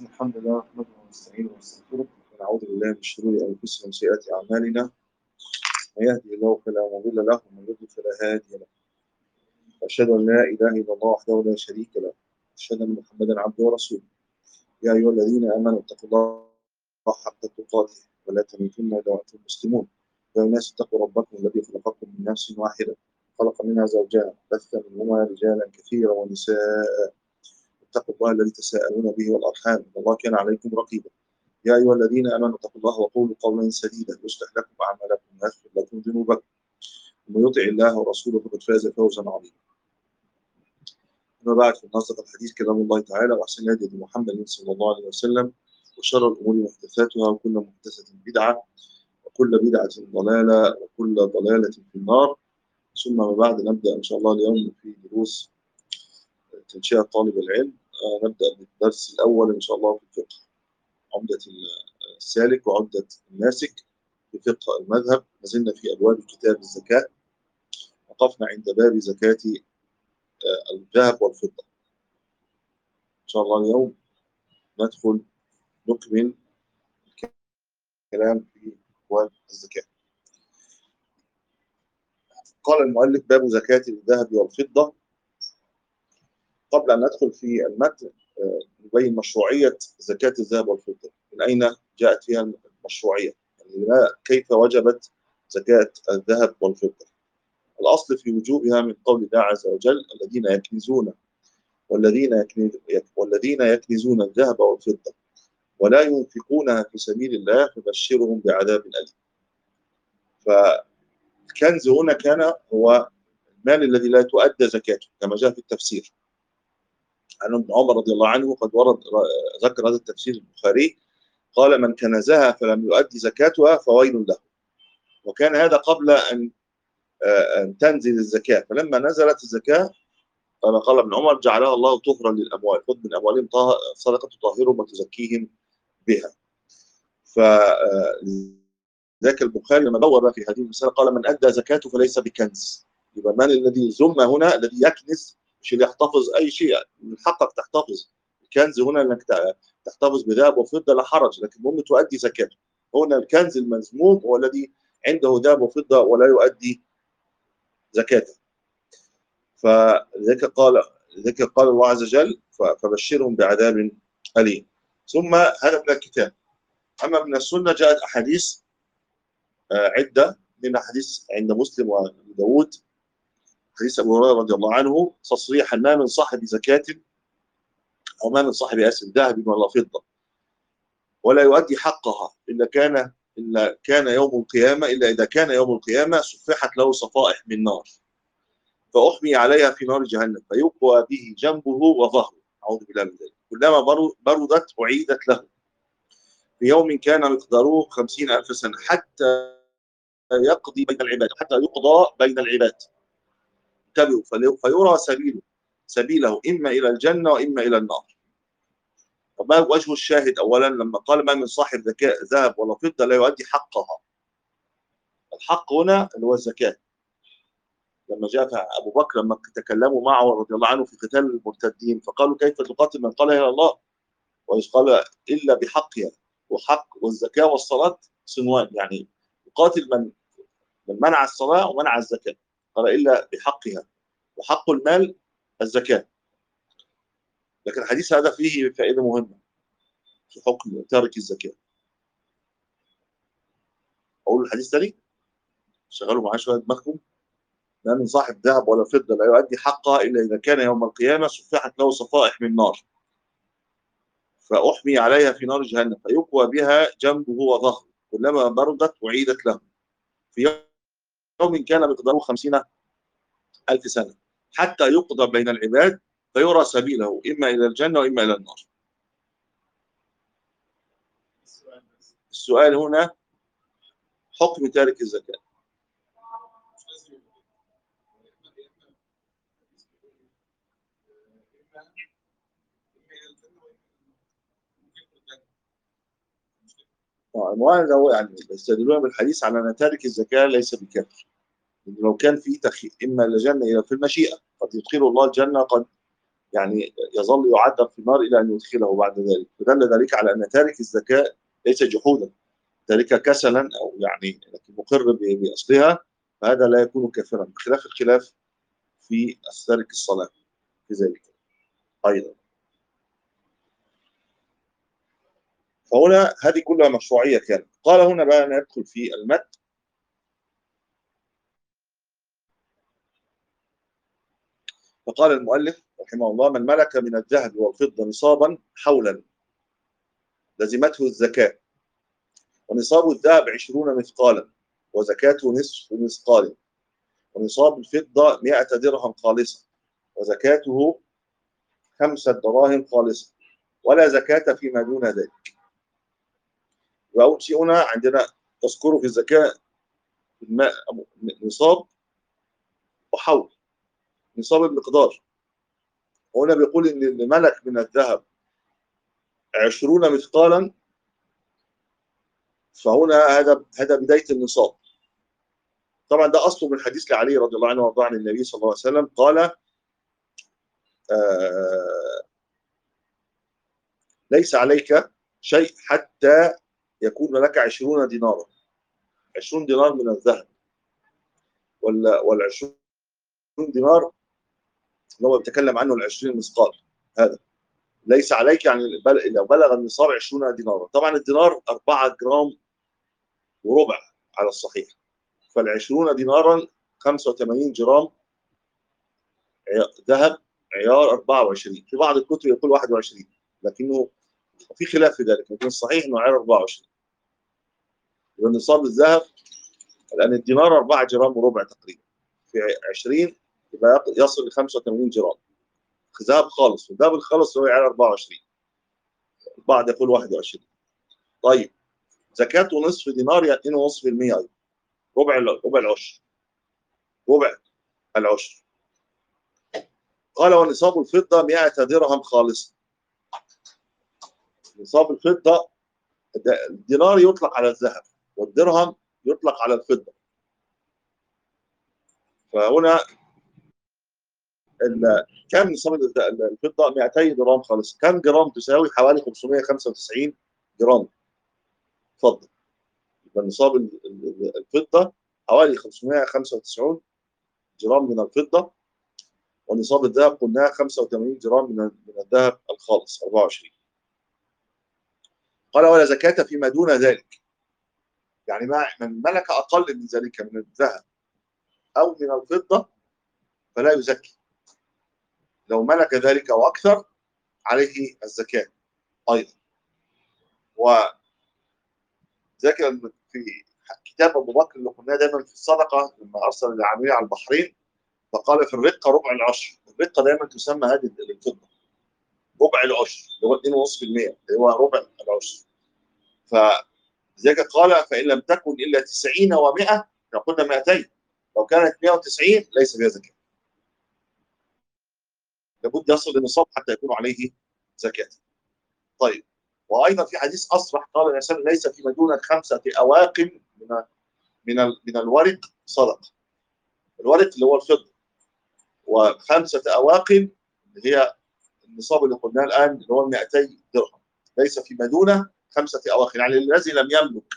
الحمد لله نحمده ونستعينه ونستغفره ونعوذ بالله من شرور انفسنا وسيئات اعمالنا من يهدي الله فلا مضل له ومن يضلل فلا هادي له واشهد ان لا اله الا الله وحده لا شريك له واشهد ان محمدا عبده ورسوله يا ايها الذين امنوا اتقوا الله حق تقاته ولا تموتن الا وانتم مسلمون يا الناس اتقوا ربكم الذي خلقكم من نفس واحده خلق منها زوجها بث منهما رجالا كثيرا ونساء اتقوا الله الذي تساءلون به والارحام ان الله كان عليكم رقيبا يا ايها الذين امنوا اتقوا الله وقولوا قولا سديدا يصلح لكم اعمالكم ويغفر لكم ذنوبكم ومن يطع الله ورسوله فقد فاز فوزا عظيما اما بعد فان اصدق الحديث كلام الله تعالى واحسن هدي محمد صلى الله عليه وسلم وشر الامور محدثاتها وكل محدثه بدعه وكل بدعه ضلاله وكل ضلاله في النار ثم ما بعد نبدا ان شاء الله اليوم في دروس تنشئه طالب العلم نبدا بالدرس الاول ان شاء الله في الفقه عمده السالك وعمده الناسك في فقه المذهب ما زلنا في ابواب كتاب الزكاه وقفنا عند باب زكاه الذهب والفضه ان شاء الله اليوم ندخل نكمل الكلام في ابواب الزكاه قال المؤلف باب زكاه الذهب والفضه قبل ان ندخل في المتن نبين مشروعيه زكاه الذهب والفضه من اين جاءت فيها المشروعيه يعني كيف وجبت زكاه الذهب والفضه الاصل في وجوبها من قول الله عز وجل الذين يكنزون والذين يكنز والذين يكنزون الذهب والفضه ولا ينفقونها في سبيل الله فبشرهم بعذاب اليم فالكنز هنا كان هو المال الذي لا تؤدى زكاته كما جاء في التفسير عن ابن عمر رضي الله عنه قد ورد ذكر هذا التفسير البخاري قال من كنزها فلم يؤدي زكاتها فويل له وكان هذا قبل ان ان تنزل الزكاه فلما نزلت الزكاه قال قال ابن عمر جعلها الله طهرا للاموال خذ من اموالهم صدقه تطهرهم وتزكيهم بها ف ذاك البخاري لما دور في هذه المساله قال من ادى زكاته فليس بكنز يبقى المال الذي زم هنا الذي يكنز مش اللي يحتفظ اي شيء من حقك تحتفظ الكنز هنا انك تحتفظ بذهب وفضه لا حرج لكن المهم تؤدي زكاته هنا الكنز المذموم هو الذي عنده ذهب وفضه ولا يؤدي زكاته فلذلك قال لذلك قال الله عز وجل فبشرهم بعذاب اليم ثم هذا من الكتاب اما من السنه جاءت احاديث عده من احاديث عند مسلم وداود حديث ابو هريره رضي الله عنه تصريحا ما من صاحب زكاه او ما من صاحب اسم ذهب ولا فضه ولا يؤدي حقها الا كان الا كان يوم القيامه الا اذا كان يوم القيامه صفحت له صفائح من نار فاحمي عليها في نار جهنم فيقوى به جنبه وظهره اعوذ بالله من ذلك كلما بردت اعيدت له في يوم كان مقداره خمسين ألف سنة حتى يقضي بين العباد حتى يقضى بين العباد اتبعوا فيرى سبيله سبيله اما الى الجنه واما الى النار. فما وجه الشاهد اولا لما قال ما من صاحب ذكاء ذهب ولا فضه لا يؤدي حقها. الحق هنا اللي هو الزكاه. لما جاء ابو بكر لما تكلموا معه رضي الله عنه في قتال المرتدين فقالوا كيف تقاتل من قال الى الله؟ وإذ قال الا بحقها وحق والزكاه والصلاه صنوان يعني يقاتل من من منع الصلاه ومنع الزكاه. قال إلا بحقها وحق المال الزكاة لكن الحديث هذا فيه فائدة مهمة في حكم تارك الزكاة أقول الحديث تاني شغلوا معاه شوية دماغكم ما من صاحب ذهب ولا فضة لا يؤدي حقها إلا إذا كان يوم القيامة صفحت له صفائح من نار فأحمي عليها في نار جهنم فيقوى بها جنبه وظهره كلما بردت أعيدت له في يوم كان مقداره خمسين ألف سنة حتى يقضى بين العباد فيرى سبيله إما إلى الجنة وإما إلى النار السؤال هنا حكم تارك الزكاة لو يعني يستدلون بالحديث على ان تارك الزكاه ليس بكافر لو كان في تخي... اما الجنه الى في المشيئه قد يدخله الله الجنه قد يعني يظل يعذب في النار الى ان يدخله بعد ذلك فدل ذلك على ان تارك الزكاه ليس جحودا تارك كسلا او يعني لكن مقر باصلها فهذا لا يكون كافرا بخلاف الخلاف في تارك الصلاه في ذلك ايضا فهنا هذه كلها مشروعيه كانت قال هنا بقى ندخل في المد فقال المؤلف رحمه الله من ملك من الذهب والفضة نصابا حولا لزمته الزكاة ونصاب الذهب عشرون مثقالا وزكاته نصف مثقال ونصاب الفضة مئة درهم خالصة وزكاته خمسة دراهم خالصة ولا زكاة فيما دون ذلك وأول شيء هنا عندنا تذكره في الزكاة نصاب وحول نصاب المقدار هنا بيقول ان اللي ملك من الذهب عشرون مثقالا فهنا هذا هذا بدايه النصاب طبعا ده اصله من حديث لعلي رضي الله عنه وارضاه عن النبي صلى الله عليه وسلم قال آه ليس عليك شيء حتى يكون لك عشرون دينارا عشرون دينار من الذهب ولا والعشرون دينار اللي هو بيتكلم عنه ال 20 مثقال هذا ليس عليك يعني لو بلغ النصاب 20 دينارا طبعا الدينار 4 جرام وربع على الصحيح فال 20 دينارا 85 جرام ذهب عيار 24 في بعض الكتب يقول 21 لكنه في خلاف في ذلك لكن الصحيح انه عيار 24 يبقى نصاب الذهب لان الدينار 4 جرام وربع تقريبا في 20 يبقى يصل ل 85 جرام ذهب خالص والذهب الخالص هو يعني 24 البعض يقول 21 طيب زكاته نصف دينار يعني 2.5% ايضا ربع ربع العشر ربع العشر قال ونصاب الفضة 100 درهم خالصة نصاب الفضة الدينار يطلق على الذهب والدرهم يطلق على الفضة فهنا كم نصاب الفضه 200 جرام خالص كم جرام تساوي حوالي 595 جرام اتفضل يبقى نصاب الفضه حوالي 595 جرام من الفضه ونصاب الذهب قلنا 85 جرام من من الذهب الخالص 24 قال ولا زكاة فيما دون ذلك يعني ما من ملك أقل من ذلك من الذهب أو من الفضة فلا يزكي لو ملك ذلك واكثر عليه الزكاه ايضا و ذكر في كتاب ابو بكر اللي قلناه دايما في الصدقه لما ارسل العاملين على البحرين فقال في الرقه ربع العشر الرقه دايما تسمى هذه الفضه ربع العشر اللي هو 2.5% اللي هو ربع العشر فذلك قال فان لم تكن الا 90 و100 فقلنا 200 لو كانت 190 ليس فيها زكاه لابد يصل للنصاب حتى يكون عليه زكاة طيب وايضا في حديث اصرح قال النبي صلى ليس فيما دون خمسه اواق من من من الورق صدقه الورق اللي هو الفضه وخمسه اواق اللي هي النصاب اللي قلناه الان اللي هو 200 درهم ليس فيما دون خمسه اواق يعني الذي لم يملك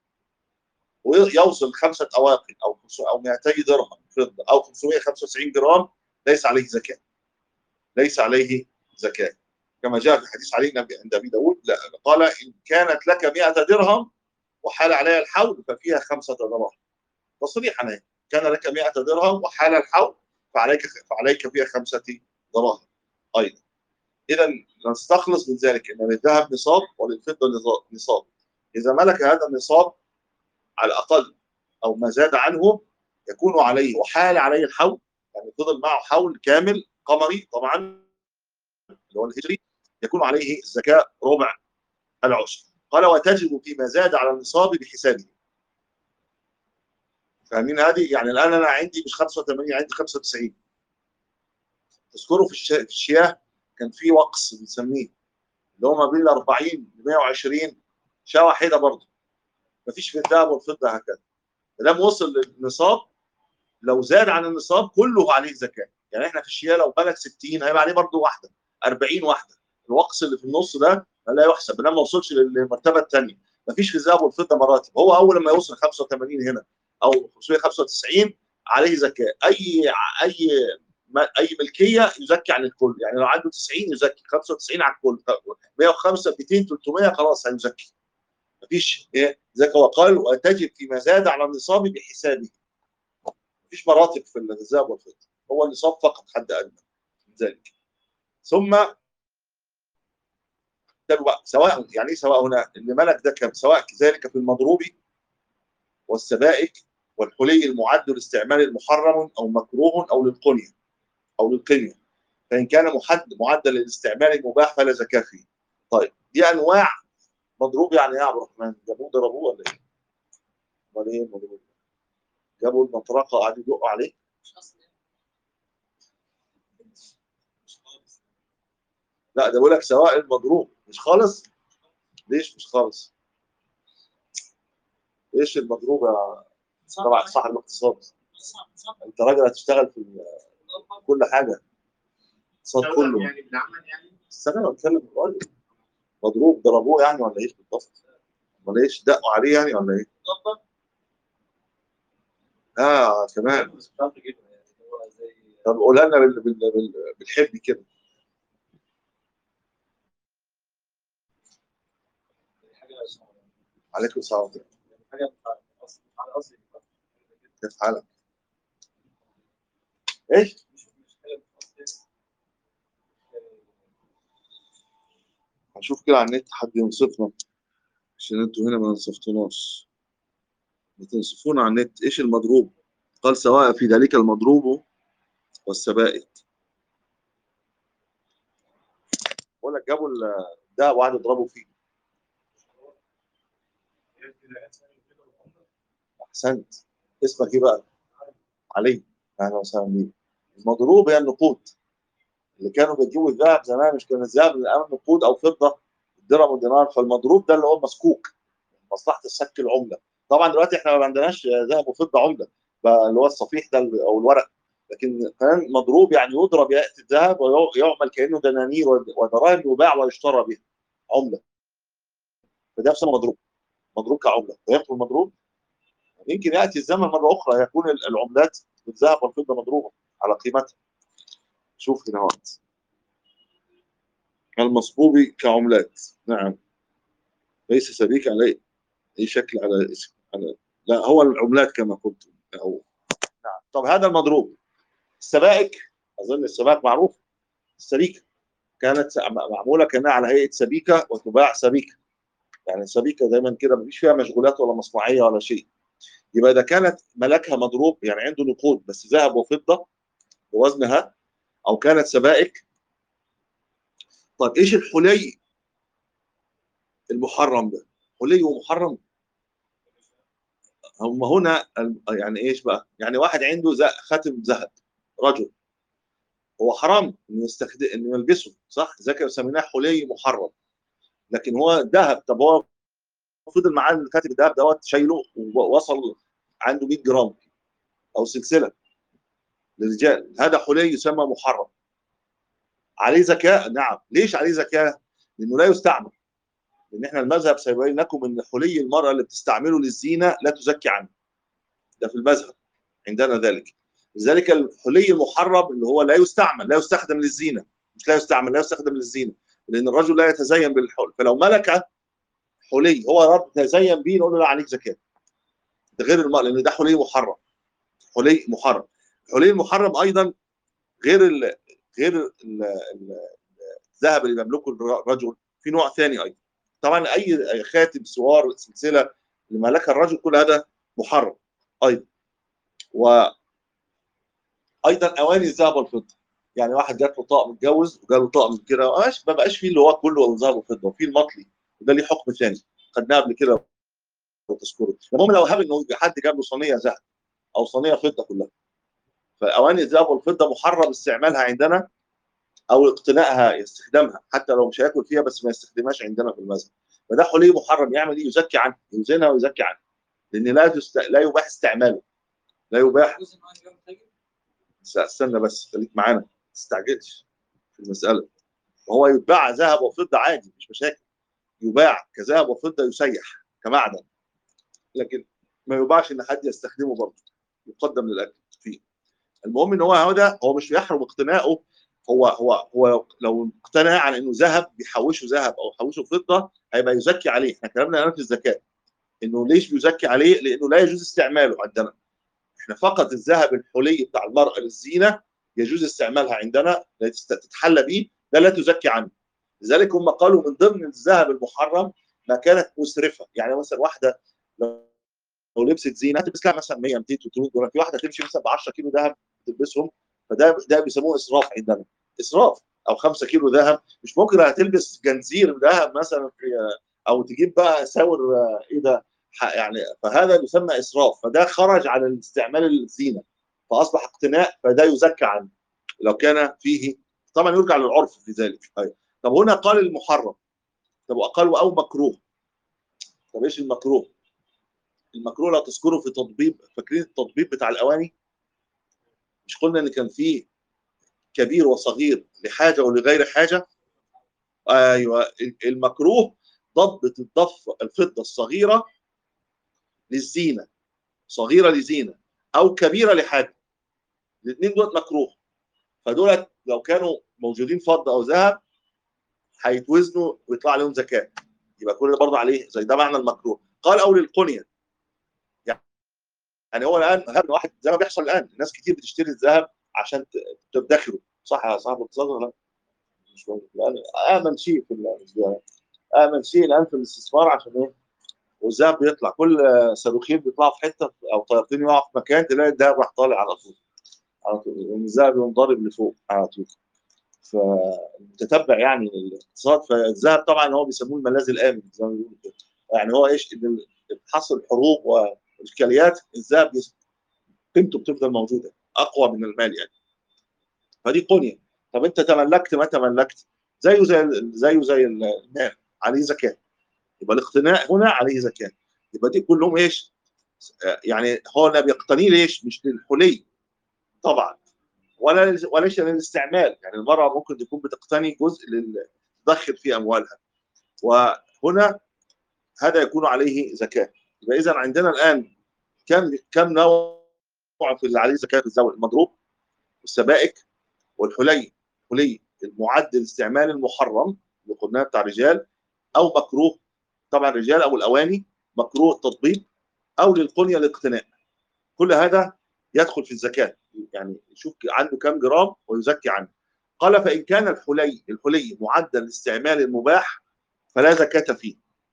ويوصل خمسه اواق او او 200 درهم فضه او 595 جرام ليس عليه زكاه ليس عليه زكاة كما جاء في حديث علي عند أبي داود قال إن كانت لك 100 درهم وحال عليها الحول ففيها خمسة دراهم تصريحا كان لك 100 درهم وحال الحول فعليك فعليك فيها خمسة دراهم أيضا إذا نستخلص من ذلك أن للذهب نصاب وللفضة نصاب إذا ملك هذا النصاب على الأقل أو ما زاد عنه يكون عليه وحال عليه الحول يعني فضل معه حول كامل قمري طبعا اللي هو الهجري يكون عليه الزكاة ربع العشر قال وتجب فيما زاد على النصاب بحسابه فاهمين هذه يعني الان انا عندي مش 85 عندي 95 تذكروا في الشياه كان في وقص بنسميه اللي هو ما بين ال 40 ل 120 شاه واحده برضه مفيش في الذهب والفضه هكذا لما وصل للنصاب لو زاد عن النصاب كله عليه زكاه يعني احنا في الشياه لو بلغ 60 هيبقى عليه برضه واحده 40 واحده الوقص اللي في النص ده لا يحسب لما ما وصلش للمرتبه الثانيه مفيش في الذهب والفضه مراتب هو اول ما يوصل 85 هنا او 595 عليه زكاه اي اي اي ملكيه يزكي عن الكل يعني لو عنده 90 يزكي 95 على الكل 105 200 300 خلاص هيزكي مفيش ايه زكاه وقال وتجب فيما زاد على النصاب بحسابه مفيش مراتب في الذهب والفضه هو النصاب فقط حد ادنى من ذلك ثم سواء يعني ايه سواء هنا اللي ملك ده كم سواء كذلك في المضروب والسبائك والحلي المعد لاستعمال المحرم او مكروه او للقنيه او للقنيه فان كان محد معدل للاستعمال المباح فلا زكاه فيه. طيب دي انواع مضروب يعني ايه يا عبد الرحمن؟ جابوه ضربوه ولا ايه؟ امال ايه المضروب؟ جابوا المطرقه قعدوا يدقوا عليه؟ لا ده بقول لك سواء المضروب مش خالص ليش مش خالص؟ ايش المضروب يا طبعا صاحب الاقتصاد انت راجل هتشتغل في كل حاجه الاقتصاد كله يعني بالعمل يعني بس انا بتكلم بالراجل مضروب ضربوه يعني ولا ايش بالضبط؟ ولا ايش دقوا عليه يعني ولا ايه؟ اه كمان بس مش عارف اجيبها يعني هو زي طب قولها لنا بال- بال- بال- بالحب كده حاجه صعبه عليكم السلام ورحمه الله يعني حاجه على اصل على اصل كيف حالك؟ ايش؟ مش مش حاجه اصل هشوف كده على النت حد ينصفنا عشان انتوا هنا ما نصفتوناش بتنصفونا على النت ايش المضروب؟ قال سواء في ذلك المضروب والسبائك بقول لك جابوا الدهب وقعدوا يضربوا فيه احسنت اسمك ايه بقى؟ علي اهلا وسهلا بيك المضروب هي النقود اللي كانوا بيجيبوا الذهب زمان مش كان الذهب الان نقود او فضه درهم ودينار فالمضروب ده اللي هو مسكوك مصلحه السك العمله طبعا دلوقتي احنا ما عندناش ذهب وفضه عمله بقى اللي هو الصفيح ده او الورق لكن كان مضروب يعني يضرب ياتي الذهب ويعمل كانه دنانير ودراهم يباع ويشترى بها عمله فده يسمى مضروب مضروب كعمله فهمتوا المضروب؟ يمكن ياتي الزمن مره اخرى يكون العملات بالذهب والفضه مضروبه على قيمتها شوف هنا وقت المصبوب كعملات نعم ليس سبيك على اي شكل على اسم على لا هو العملات كما قلت او نعم طب هذا المضروب السبائك اظن السبائك معروف السبيكه كانت معموله كانها على هيئه سبيكه وتباع سبيكه يعني السبيكه دايما كده مفيش فيها مشغولات ولا مصنعيه ولا شيء يبقى اذا كانت ملكها مضروب يعني عنده نقود بس ذهب وفضه بوزنها او كانت سبائك طيب ايش الحلي المحرم ده حلي ومحرم هم هنا ال- يعني ايش بقى يعني واحد عنده ز- خاتم ذهب رجل هو حرام انه يستخدم انه يلبسه صح ذاك سميناه حلي محرم لكن هو ذهب طب هو فضل معاه الكاتب الذهب دوت شايله ووصل عنده 100 جرام او سلسله للرجال هذا حلي يسمى محرم عليه زكاه نعم ليش عليه زكاه؟ لانه لا يستعمل لان احنا المذهب سيبين لكم ان حلي المراه اللي بتستعمله للزينه لا تزكي عنه ده في المذهب عندنا ذلك لذلك الحلي المحرم اللي هو لا يستعمل لا يستخدم للزينه مش لا يستعمل لا يستخدم للزينه لان الرجل لا يتزين بالحل فلو ملك حلي هو رب تزين به نقول له لا عليك زكاه ده غير المرأة لان ده حلي محرم حلي محرم الحلي المحرم ايضا غير ال غير ال- ال- الذهب اللي يملكه الرجل في نوع ثاني ايضا طبعا اي خاتم سوار سلسله اللي ملكها الرجل كل هذا محرم ايضا و ايضا اواني الذهب والفضه يعني واحد جات له طقم متجوز وجاله طقم كده مش ما بقاش فيه اللي هو كله ذهب وفضه وفيه المطلي وده ليه حكم ثاني خدناه قبل كده لو تذكروا المهم لو هاب انه حد جاب له صينيه ذهب او صينيه فضه كلها فاواني الذهب والفضه محرم استعمالها عندنا او اقتنائها استخدامها حتى لو مش هياكل فيها بس ما يستخدمهاش عندنا في المذهب فده حلي محرم يعمل ايه يزكي عنه يوزنها ويزكي عنه لان لا تست... لا يباح استعماله لا يباح جزء معين جنب تاجر بس استنى بس خليك معانا ما تستعجلش في المساله وهو يتباع ذهب وفضه عادي مش مشاكل يباع كذهب وفضه يسيح كمعدن لكن ما يباعش ان حد يستخدمه برضه يقدم للاكل فيه المهم ان هو هذا هو مش يحرم اقتناؤه هو هو هو لو اقتنع على انه ذهب بيحوشه ذهب او يحوشه فضه هيبقى يزكي عليه احنا كلامنا الان في الزكاه انه ليش بيزكي عليه لانه لا يجوز استعماله عندنا احنا فقط الذهب الحلي بتاع المراه للزينه يجوز استعمالها عندنا لا تست- تتحلى به ده لا تزكي عنه لذلك هم قالوا من ضمن الذهب المحرم ما كانت مسرفه يعني مثلا واحده لو لو لبست زينه تلبس لها مثلا 100 200 300 دولار في واحده تمشي مثلا ب 10 كيلو ذهب تلبسهم فده ده بيسموه اسراف عندنا اسراف او 5 كيلو ذهب مش ممكن هتلبس جنزير ذهب مثلا في او تجيب بقى ساور آه، ايه ده ح- يعني فهذا يسمى اسراف فده خرج على استعمال الزينه فاصبح اقتناء فده يزكى عنه لو كان فيه طبعا يرجع للعرف في ذلك أيوة. طب هنا قال المحرم طب وقالوا او مكروه طب ايش المكروه؟ المكروه لو تذكره في تطبيب فاكرين التطبيب بتاع الاواني؟ مش قلنا ان كان فيه كبير وصغير لحاجه ولغير حاجه؟ ايوه المكروه ضبط الضفه الفضه الصغيره للزينه صغيره لزينه او كبيره لحاجه الاثنين دول مكروه فدولت لو كانوا موجودين فضه او ذهب هيتوزنوا ويطلع عليهم زكاه يبقى كل ده برضه عليه زي ده معنى المكروه قال او للقنيه يعني هو الان هذا واحد زي ما بيحصل الان ناس كتير بتشتري الذهب عشان ت- تدخره صح يا صاحب الاقتصاد ولا لا؟ مش مهم. الان امن شيء في ال- امن شيء الان في الاستثمار عشان ايه؟ والذهب بيطلع كل آه، صاروخين بيطلعوا في حته او طيارتين يقعوا في مكان تلاقي الذهب راح طالع على طول على طول لأن الذهب ينضرب لفوق على طول فمتتبع يعني الاقتصاد فالذهب طبعا هو بيسموه الملاذ الامن زي ما بيقولوا كده يعني هو ايش إن حصل حروب واشكاليات الذهب بيس- قيمته بتفضل موجوده اقوى من المال يعني فدي قنيه طب انت تملكت ما تملكت زيه زي زيه زي المال عليه زكاه يبقى الاقتناء هنا عليه زكاه يبقى دي كلهم ايش؟ آه، يعني هو لا بيقتنيه ليش؟ مش للحلي طبعا ولا وليس للاستعمال يعني المراه ممكن تكون بتقتني جزء لل- تدخر في اموالها وهنا هذا يكون عليه زكاه يبقى اذا عندنا الان كم كم نوع في اللي عليه زكاه الزوج المضروب والسبائك والحلي حلي المعد للاستعمال المحرم اللي قلناه بتاع الرجال او مكروه طبعا الرجال او الاواني مكروه التطبيق او للقنيه الاقتناء كل هذا يدخل في الزكاه يعني يشوف عنده كم جرام ويزكي عنه قال فان كان الحلي الحلي معدل للاستعمال المباح فلا زكاه فيه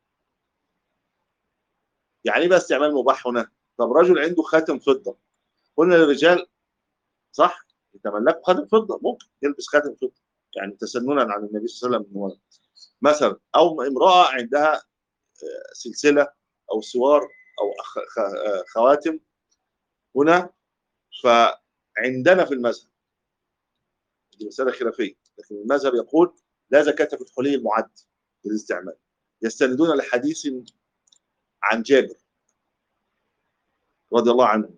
يعني ايه بقى استعمال مباح هنا طب رجل عنده خاتم فضه قلنا للرجال صح يتملكوا خاتم فضه ممكن يلبس خاتم فضه يعني تسننا عن النبي صلى الله عليه وسلم من مثلا او امراه عندها سلسله او سوار او أخ- خ- خواتم هنا فعندنا في المذهب دي مساله خلافيه لكن المذهب يقول لا زكاه في الحلي المعد للاستعمال يستندون لحديث عن جابر رضي الله عنه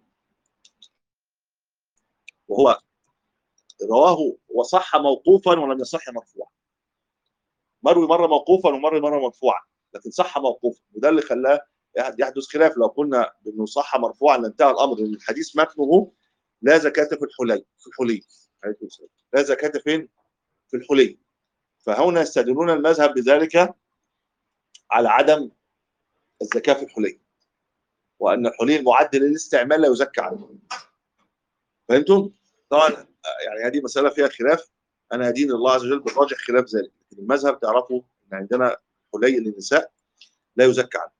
وهو رواه وصح موقوفا ولم يصح مرفوعا مروي مره موقوفا ومروي مره مرفوعا لكن صح موقوفا وده اللي خلاه يحدث خلاف لو قلنا بانه صح مرفوعا لانتهى الامر لان الحديث متنه لا زكاه في الحلي في الحلي عليكم السلام. لا زكاه فين؟ في الحلي فهنا يستدلون المذهب بذلك على عدم الزكاه في الحلي وان الحلي المعدل للاستعمال لا يزكى عنه فهمتم؟ طبعا يعني هذه مساله فيها خلاف انا ادين الله عز وجل بالراجح خلاف ذلك لكن المذهب تعرفوا ان عندنا حلي للنساء لا يزكى عنه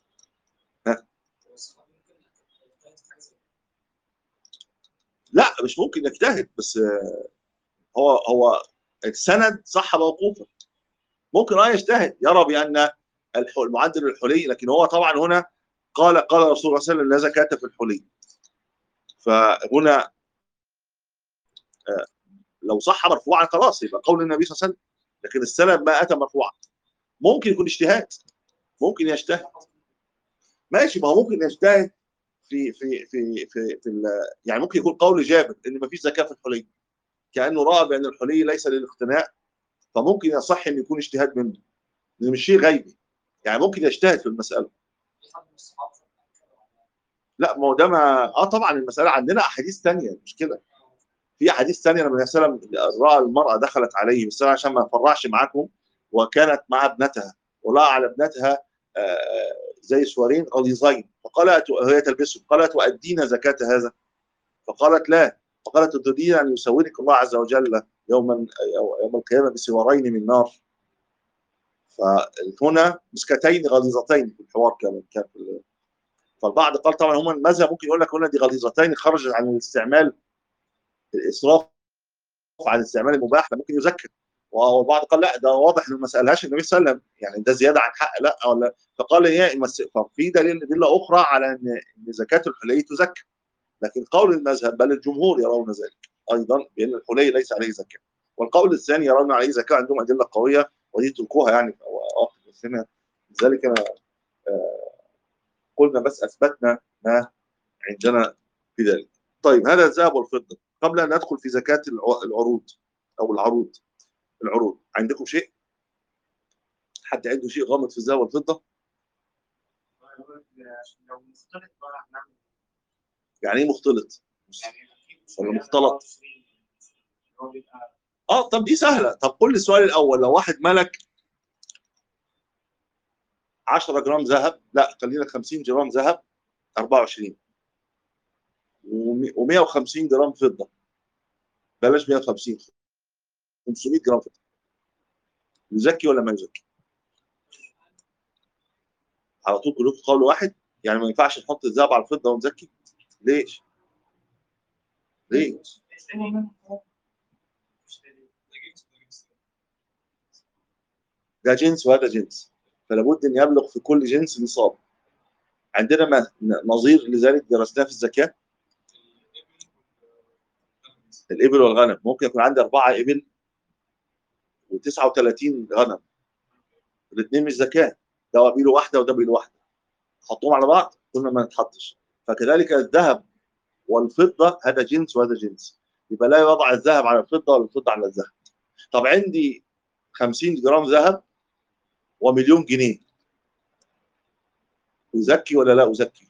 لا مش ممكن يجتهد بس آه، هو هو السند صح موقوفا ممكن اه يجتهد يرى بان الح- المعدل الحلي لكن هو طبعا هنا قال قال رسول الله صلى الله عليه وسلم لا زكاة في الحلي فهنا آه، لو صح مرفوعا خلاص يبقى قول النبي صلى الله عليه وسلم لكن السند ما اتى مرفوعا ممكن يكون اجتهاد ممكن يجتهد ماشي ما هو ممكن يجتهد في في في في, في ال- يعني ممكن يكون قول جابر ان ما فيش زكاه في الحلي كانه راى بان الحلي ليس للاقتناء فممكن يصح ان يكون اجتهاد منه لان مش شيء غيبي يعني ممكن يجتهد في المساله في حد من الصحابه اتكلم عنها. لا ما هو ده ما اه طبعا المساله عندنا احاديث ثانيه مش كده في احاديث ثانيه لما النبي صلى الله عليه وسلم راى المراه دخلت عليه بس أنا عشان ما افرعش معاكم وكانت مع ابنتها وراى على ابنتها آه، زي سوارين غليظين فقالت وهي تلبسه قالت وادينا زكاه هذا فقالت لا فقالت تريدين ان يسورك الله عز وجل يوما يوم القيامه بسوارين من نار فهنا مسكتين غليظتين في الحوار كان كان في ال- فالبعض قال طبعا هم المذهب ممكن يقول لك هنا دي غليظتين خرجت عن الاستعمال الاسراف عن الاستعمال المباح فممكن يزكى والبعض قال لا ده واضح انه ما سالهاش النبي صلى الله عليه وسلم يعني ده زياده عن حق لا ولا فقال هي مس- ففي دليل ادله اخرى على ان ان زكاه الحلي تزكى لكن قول المذهب بل الجمهور يرون ذلك ايضا بان الحلي ليس عليه زكاه والقول الثاني يرون عليه زكاه عندهم ادله قويه ودي تركوها يعني في اواخر السنه لذلك انا آه، قلنا بس اثبتنا ما عندنا في ذلك طيب هذا الذهب والفضه قبل ان ندخل في زكاه الع- العروض او العروض العروض عندكم شيء حد عنده شيء غامض في الذهب والفضه عشان لو مختلط بقى هنعمل يعني ايه مختلط يعني أكيد ولا شوية مختلط؟ 24 هو بيبقى اه طب دي سهله طب قول لي السؤال الاول لو واحد ملك 10 جرام ذهب لا خلينا 50 جرام ذهب 24 و150 جرام فضه بلاش 150 500 جرام فضه يزكي ولا ما يزكي؟ على طول كلكم قول واحد يعني ما ينفعش نحط الذهب على الفضه ونزكي ليش؟ ليه؟ ده جنس وهذا جنس فلا بد ان يبلغ في كل جنس نصاب عندنا ما نظير لذلك درسناه في الزكاه الابل والغنم ممكن يكون عندي اربعه ابل و39 غنم الاثنين مش زكاه ده قبيله واحده وده قبيله واحده حطهم على بعض قلنا ما نتحطش فكذلك الذهب والفضه هذا جنس وهذا جنس يبقى لا يوضع الذهب على الفضه ولا الفضه على الذهب طب عندي 50 جرام ذهب ومليون جنيه أزكي ولا لا أزكي؟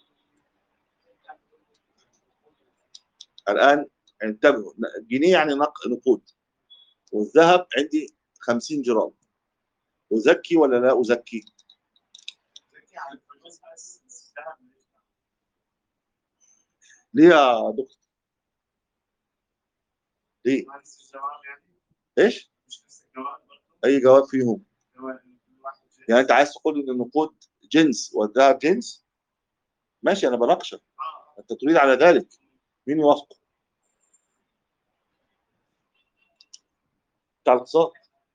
الآن انتبهوا جنيه يعني نق- نقود والذهب عندي 50 جرام أزكي ولا لا أزكي؟ ليه يا دكتور؟ ليه؟ إيش؟ أي جواب فيهم؟ يعني أنت عايز تقول إن النقود جنس والذهب جنس؟ ماشي أنا بناقشك أنت تريد على ذلك مين يوافق؟ بتاع الاقتصاد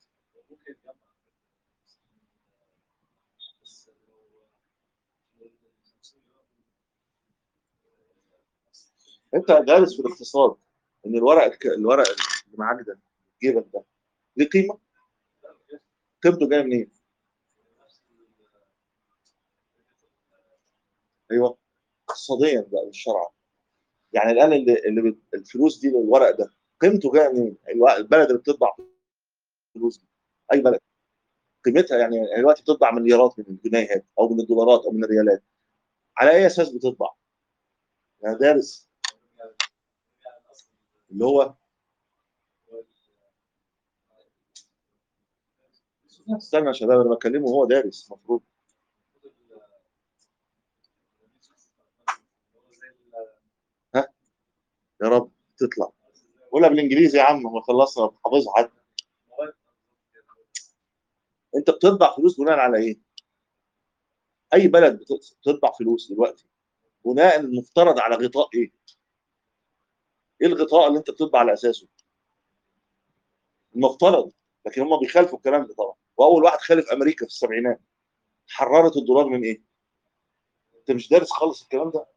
انت دارس في الاقتصاد ان الورق الك- الورق اللي معاك ده جيبك ده ليه قيمه؟ قيمته جايه منين؟ ايوه اقتصاديا بقى مش شرعا يعني الان اللي, اللي بت- الفلوس دي الورق ده قيمته جايه منين؟ الو- البلد اللي بتطبع فلوس دي اي بلد قيمتها يعني دلوقتي بتطبع مليارات من الجنيهات او من الدولارات او من الريالات على اي اساس بتطبع؟ انا دارس اللي هو استنى يا شباب انا بكلمه وهو دارس المفروض يا رب تطلع قولها بالانجليزي يا عم هو خلصنا حافظها حد انت بتطبع فلوس بناء على ايه؟ اي بلد بت- بتطبع فلوس دلوقتي بناء المفترض على غطاء ايه؟ ايه الغطاء اللي انت بتطبع على اساسه؟ المفترض لكن هم بيخالفوا الكلام ده طبعا واول واحد خالف امريكا في السبعينات حررت الدولار من ايه؟ انت مش دارس خالص الكلام ده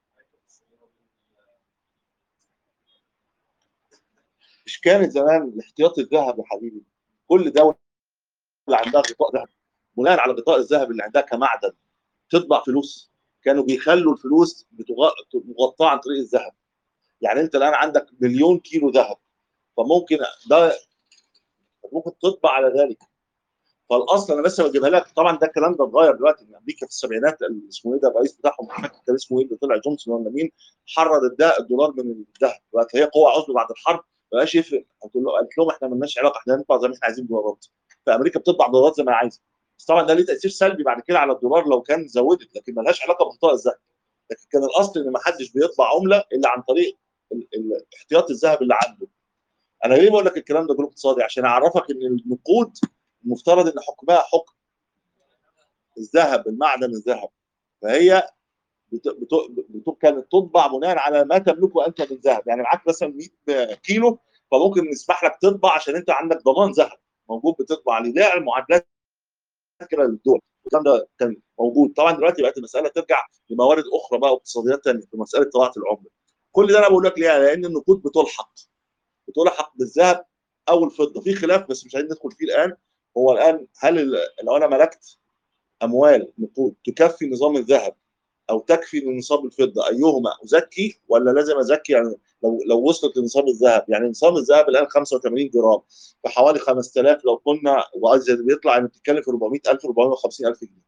مش كانت زمان الاحتياطي الذهب يا حبيبي كل دوله عندها غطاء ذهب بناء على غطاء الذهب اللي عندها كمعدن تطبع فلوس كانوا بيخلوا الفلوس بتغ- مغطاه عن طريق الذهب يعني انت الان عندك مليون كيلو ذهب فممكن ده ممكن تطبع على ذلك فالاصل انا بس بجيبها لك طبعا ده الكلام ده اتغير دلوقتي من امريكا في السبعينات ال- اسمه ايه ده الرئيس بتاعهم مش فاكر كان اسمه ايه اللي طلع جونسون ولا مين حرر الد- الدولار من الذهب دلوقتي هي قوه عظمى بعد الحرب ما بقاش يفرق قلت له قالت لهم احنا مالناش علاقه احنا هنطبع زي ما احنا عايزين دولارات فامريكا بتطبع دولارات زي ما هي عايزه بس طبعا ده ليه تاثير سلبي بعد كده على الدولار لو كان زودت لكن ملهاش علاقه بغطاء الذهب لكن كان الاصل ان ما حدش بيطبع عمله الا عن طريق ال- ال- احتياط الذهب اللي عنده انا ليه بقول لك الكلام ده جروب اقتصادي عشان اعرفك ان النقود المفترض ان حكمها حكم الذهب المعدن الذهب فهي بت... بت... بت... كانت تطبع بناء على ما تملكه انت من ذهب يعني معاك مثلا 100 كيلو فممكن نسمح لك تطبع عشان انت عندك ضمان ذهب موجود بتطبع عليه ده المعادلات كده للدول الكلام ده كان موجود طبعا دلوقتي بقت المساله ترجع لموارد اخرى بقى واقتصاديات ثانيه في مساله طباعه العمله كل ده انا بقول لك ليه لان النقود بتلحق بتلحق بالذهب او الفضه في خلاف بس مش عايزين ندخل فيه الان هو الان هل ال- لو انا ملكت اموال نقود تكفي نظام الذهب او تكفي لنصاب الفضه ايهما ازكي ولا لازم ازكي يعني لو لو وصلت لنصاب الذهب يعني نصاب الذهب الان 85 جرام بحوالي 5000 لو قلنا وعايز بيطلع ان بتتكلم في 400000 450000 جنيه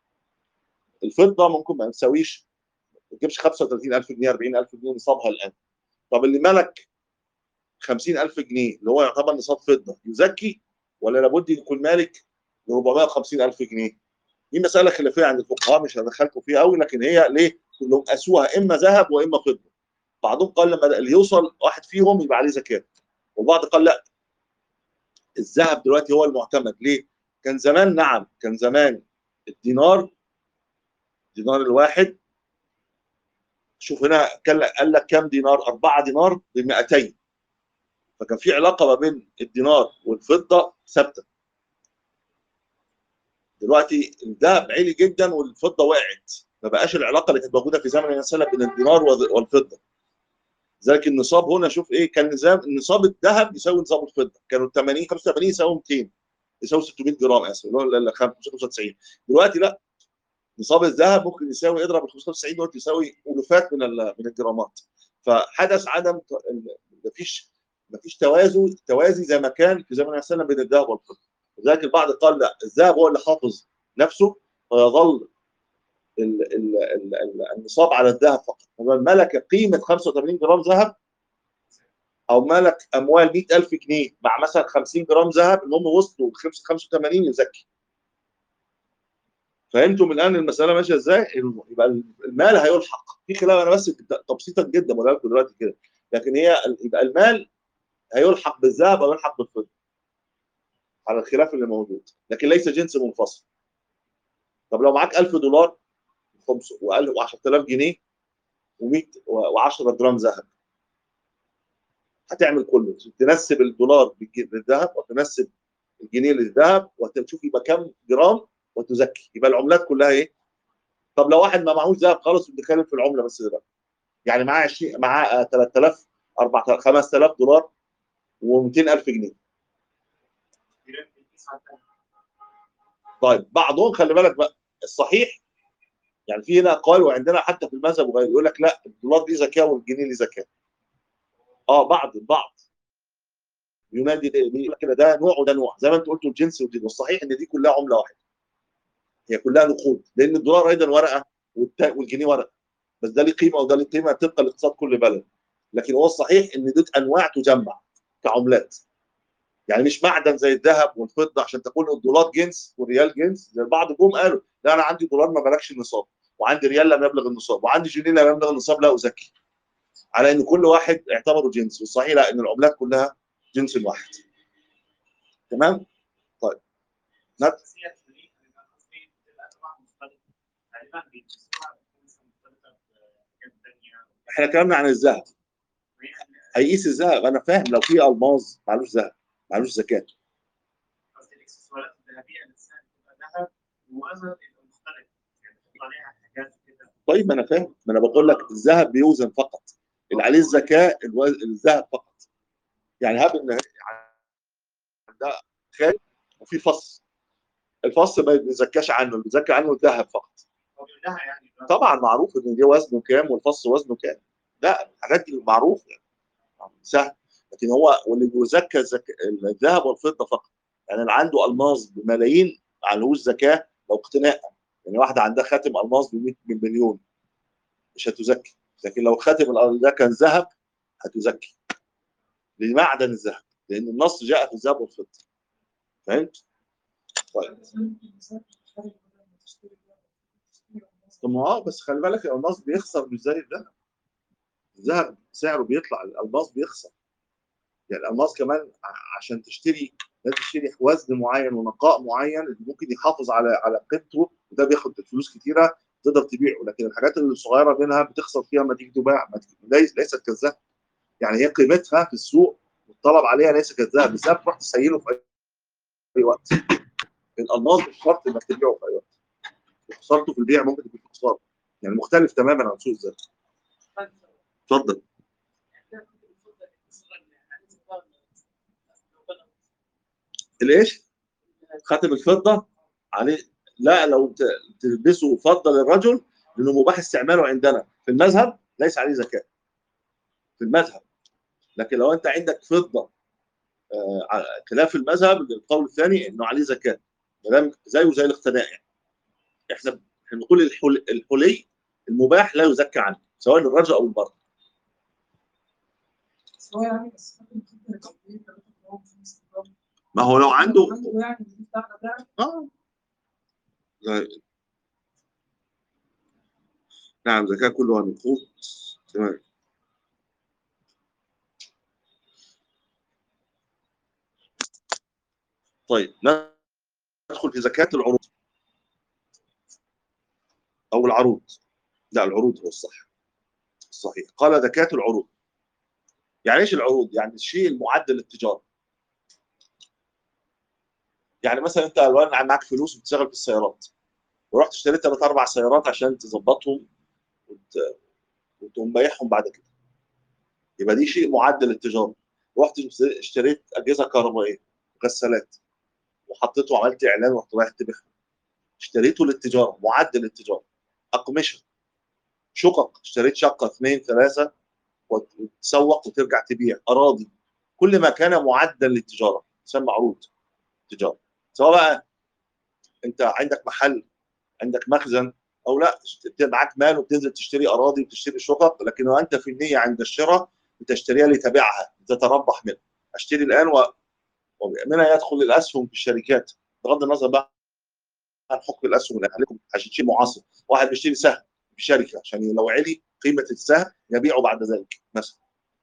الفضه ممكن ما تساويش ما تجيبش 35000 جنيه 40000 جنيه نصابها الان طب اللي ملك 50000 جنيه اللي هو يعتبر نصاب فضه يزكي ولا لابد يكون مالك ل 450000 جنيه دي مساله خلافيه عند الفقهاء مش هدخلكم فيها قوي لكن هي ليه كلهم قاسوها اما ذهب واما فضه بعضهم قال لما اللي يوصل واحد فيهم يبقى عليه زكاه والبعض قال لا الذهب دلوقتي هو المعتمد ليه كان زمان نعم كان زمان الدينار الدينار الواحد شوف هنا قال قال لك كام دينار 4 دينار ب 200 فكان في علاقه ما بين الدينار والفضه ثابته دلوقتي الذهب عالي جدا والفضه وقعت ما بقاش العلاقه اللي كانت موجوده في زمن النبي صلى الله عليه وسلم بين الدينار والفضه لذلك النصاب هنا شوف ايه كان نظام نصاب الذهب يساوي نصاب الفضه كانوا 80 85 يساوي 200 يساوي 600 جرام اسف اللي هو ال 95 دلوقتي لا نصاب الذهب ممكن يساوي اضرب ال 95 دلوقتي يساوي الوفات من ال- من الجرامات فحدث عدم مفيش مفيش توازن توازي زي ما كان في زمن النبي صلى الله عليه وسلم بين الذهب والفضه لذلك البعض قال لا الذهب هو اللي حافظ نفسه فيظل ال- ال- ال- ال- النصاب على الذهب فقط فمن ملك قيمه 85 جرام ذهب او ملك اموال 100000 جنيه مع مثلا 50 جرام ذهب المهم وصلوا ل 85 يزكي فهمتم الان المساله ماشيه ازاي؟ يبقى المال هيلحق في خلاف انا بس تبسيطا جدا بقول لكم دلوقتي كده لكن هي يبقى المال هيلحق بالذهب او يلحق بالفضه على الخلاف اللي موجود لكن ليس جنس منفصل طب لو معاك 1000 دولار و10000 جنيه و100 و10 جرام ذهب هتعمل كله تنسب الدولار للذهب وتنسب الجنيه للذهب وتشوف يبقى كام جرام وتزكي يبقى العملات كلها ايه؟ طب لو واحد ما معهوش ذهب خالص بنتكلم في العمله بس دلوقتي يعني معاه 20 معاه 3000 4000 5000 دولار و200000 جنيه طيب بعضهم خلي بالك بقى الصحيح يعني في هنا قال وعندنا حتى في المذهب وغيره يقول لك لا الدولار ليه زكاه والجنيه ليه زكاه اه بعض البعض ينادي ليه كده ده نوع وده نوع زي ما انت قلت الجنس والدين والصحيح ان دي كلها عمله واحده هي كلها نقود لان الدولار ايضا ورقه والجنيه ورقه بس ده ليه قيمه وده ليه قيمه طبقا لاقتصاد كل بلد لكن هو الصحيح ان دي انواع تجمع كعملات يعني مش معدن زي الذهب والفضه عشان تقول الدولار جنس والريال جنس زي البعض جم قالوا لا انا عندي دولار ما بلغش النصاب وعندي ريال لم يبلغ النصاب وعندي جنيه لم يبلغ النصاب لا ازكي على ان كل واحد اعتبره جنس والصحيح لا ان العملات كلها جنس واحد تمام طيب نت... احنا كلامنا عن الذهب هيقيس الذهب انا فاهم لو في الماظ معلوش ذهب معلوش زكاه قصدي الاكسسوارات الذهبيه نفسها بتبقى ذهب ووزن المختلف يعني بتحط عليها حاجات كده طيب ما انا فاهم ما انا بقول لك الذهب بيوزن فقط اللي عليه الزكاه الو- الذهب فقط يعني هاب ان ده خالي وفي فص الفص ما بيزكاش عنه اللي بيزكى عنه الذهب فقط هو بيقول لها يعني طبعا معروف ان دي وزنه كام والفص وزنه كام لا الحاجات دي معروفه يعني سهل لكن هو واللي بيزكى زك... الذهب والفضه فقط يعني اللي عنده الماظ بملايين ما عليهوش زكاه لو اقتناء يعني واحده عندها خاتم الماظ ب 100 مليون مش هتزكي لكن لو خاتم الأرض ده كان ذهب هتزكي لمعدن الذهب لان النص جاء في الذهب والفضه فهمت؟ طيب طب ما اه بس خلي بالك الالماس بيخسر مش زي الذهب الذهب سعره بيطلع الالماس بيخسر يعني الالماس كمان ع- عشان تشتري لازم تشتري وزن معين ونقاء معين اللي ممكن يحافظ على على قيمته وده بياخد فلوس كتيره تقدر تبيعه لكن الحاجات اللي الصغيره منها بتخسر فيها ما تيجي تباع ما تيجي- ليس- ليست كالذهب يعني هي قيمتها في السوق والطلب عليها ليس كالذهب الذهب تروح تسيله في اي وقت الالماس مش شرط انك تبيعه في اي وقت خسارته في البيع ممكن تكون خساره يعني مختلف تماما عن سوق الذهب اتفضل الايش؟ خاتم الفضه عليه لا لو ت- تلبسه فضه للرجل لانه مباح استعماله عندنا في المذهب ليس عليه زكاه في المذهب لكن لو انت عندك فضه آه، ع- خلاف المذهب القول الثاني انه عليه زكاه ما دام زيه زي الاقتناء يعني احنا احنا بنقول الحل- الحلي المباح لا يزكى عنه سواء للرجل او المراه سواء يعني بس ممكن تبقى تقدير 3 جرام 5 جرام ما هو لو عنده عنده يعني دي بتاعنا ده اه لا. نعم زكاة كلها نقود تمام طيب ندخل في زكاة العروض أو العروض لا العروض هو الصح الصحيح قال زكاة العروض يعني ايش العروض؟ يعني الشيء المعد للتجارة يعني مثلا انت الان معاك فلوس بتشتغل في السيارات ورحت اشتريت ثلاث اربع سيارات عشان تظبطهم وت... وتقوم بايعهم بعد كده يبقى دي شيء معد للتجاره رحت اشتريت اجهزه كهربائيه غسالات وحطيته وعملت اعلان ورحت رايح تبيعها اشتريته للتجاره معد للتجاره اقمشه شقق اشتريت شقه اثنين ثلاثه وتسوق وترجع تبيع اراضي كل ما كان معدا للتجاره يسمى عروض تجاره سواء بقى انت عندك محل عندك مخزن او لا انت معاك مال وبتنزل تشتري اراضي وتشتري شقق لكن انت في النيه عند الشراء بتشتريها لتبيعها تتربح منها اشتري الان و... ومنها يدخل الاسهم في الشركات بغض النظر بقى عن حكم الاسهم اللي عليكم عشان شيء معاصر واحد بيشتري سهم في شركه عشان لو علي قيمه السهم يبيعه بعد ذلك مثلا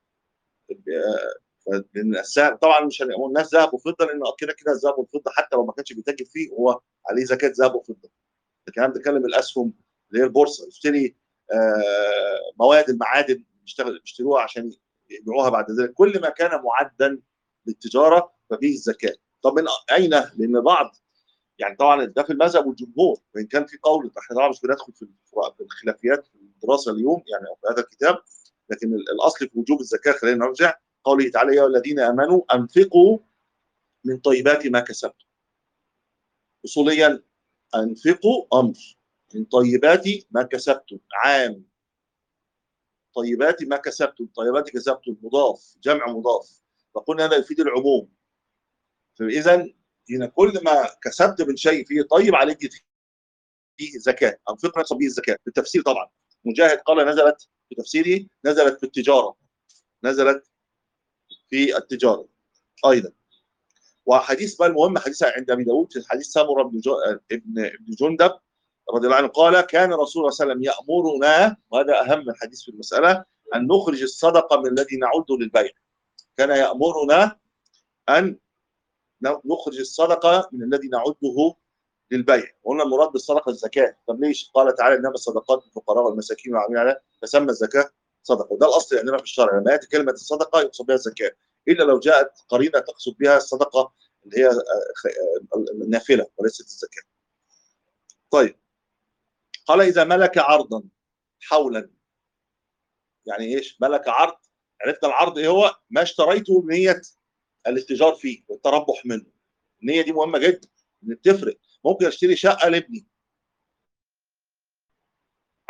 لان السهم طبعا مش هنقول الناس ذهب وفضه لان كده كده الذهب والفضه حتى لو ما كانش بيتاجر فيه هو عليه زكاه ذهب وفضه لكن انا بتكلم الاسهم اللي هي البورصه يشتري آه مواد المعادن بيشتغل بيشتروها عشان يبيعوها بعد ذلك كل ما كان معدا للتجاره ففيه الزكاه طب من اين؟ لان بعض يعني طبعا ده في المذهب والجمهور وان كان في قول احنا طبعا مش بندخل في الخلافيات في الدراسه اليوم يعني في هذا الكتاب لكن الاصل في وجوب الزكاه خلينا نرجع قوله تعالى يا الذين امنوا انفقوا من طيبات ما كسبتم اصوليا انفقوا امر من طيبات ما كسبتم عام طيبات ما كسبتم طيبات كسبتم مضاف جمع مضاف فقلنا هذا يفيد العموم فاذا هنا كل ما كسبت من شيء فيه طيب عليك فيه زكاه انفق نفسه به الزكاه بالتفسير طبعا مجاهد قال نزلت في تفسيره نزلت في التجاره نزلت في التجاره ايضا وحديث بقى المهم حديث عند ابي داود في حديث سامره بن ابن ابن جندب رضي الله عنه قال كان رسول الله صلى الله عليه وسلم يامرنا وهذا اهم الحديث في المساله ان نخرج الصدقه من الذي نعده للبيع كان يامرنا ان نخرج الصدقه من الذي نعده للبيع وقلنا المراد بالصدقه الزكاه طب ليش قال تعالى انما الصدقات للفقراء والمساكين والعاملين عليها فسمى الزكاه صدقه وده الاصل عندنا في الشرع لما ياتي كلمه الصدقه يقصد بها الزكاه الا لو جاءت قرينه تقصد بها الصدقه اللي هي النافله وليست الزكاه. طيب قال اذا ملك عرضا حولا يعني ايش؟ ملك عرض عرفنا العرض ايه هو؟ ما اشتريته بنيه الاتجار فيه والتربح منه. النيه دي مهمه جدا ان بتفرق ممكن اشتري شقه لابني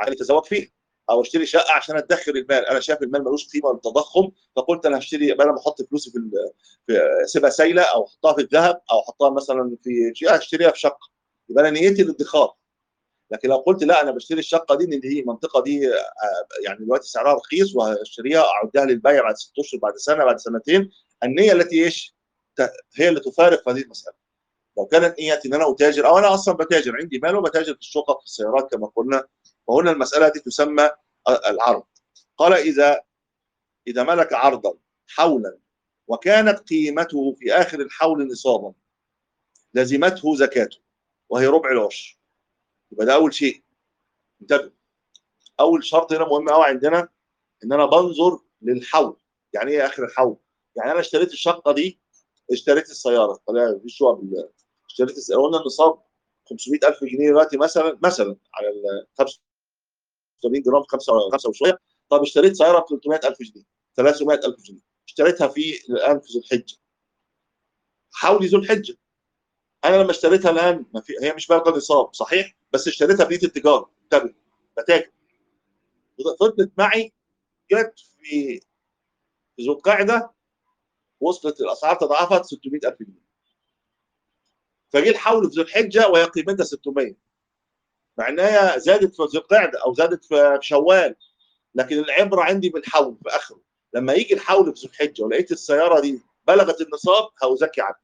عشان يتزوج فيها او اشتري شقه عشان ادخر المال انا شايف المال ملوش قيمه للتضخم فقلت انا هشتري بدل ما احط فلوسي في, ال- في اسيبها سايله او احطها في الذهب او احطها مثلا في شيء اشتريها في شقه يبقى انا نيتي الادخار لكن لو قلت لا انا بشتري الشقه دي ان هي المنطقه دي آه، يعني دلوقتي سعرها رخيص وهشتريها اعدها للبيع بعد ست اشهر بعد سنه بعد سنتين النيه التي ايش ت- هي اللي تفارق هذه المساله لو كانت نيتي ان انا اتاجر او انا اصلا بتاجر عندي مال وبتاجر في الشقق في السيارات كما قلنا فهنا المساله دي تسمى آه، العرض قال اذا اذا ملك عرضا حولا وكانت قيمته في اخر الحول نصابا لزمته زكاته وهي ربع العشر يبقى ده اول شيء انتبه اول شرط هنا مهم قوي عندنا ان انا بنظر للحول يعني ايه اخر الحول يعني انا اشتريت الشقه دي اشتريت السياره طلع في شقق بال- اشتريت الس- قلنا النصاب 500000 جنيه دلوقتي مثلا مثلا على ال 75 جرام 5 5 وشويه طب اشتريت سياره ب 300000 جنيه 300000 جنيه اشتريتها في الان في ذو الحجه حولي ذو الحجه انا لما اشتريتها الان ما في هي مش بالغه نصاب صحيح بس اشتريتها بنيه التجاره انتبه بتاجر فضلت معي جت في في ذو القعده وصلت الاسعار تضاعفت 600000 جنيه فجي الحول في ذو الحجه وهي قيمتها 600 مع انها زادت في ذو القعده او زادت في شوال لكن العبره عندي بالحول في اخره لما يجي الحول في ذو الحجه ولقيت السياره دي بلغت النصاب هزكي عنها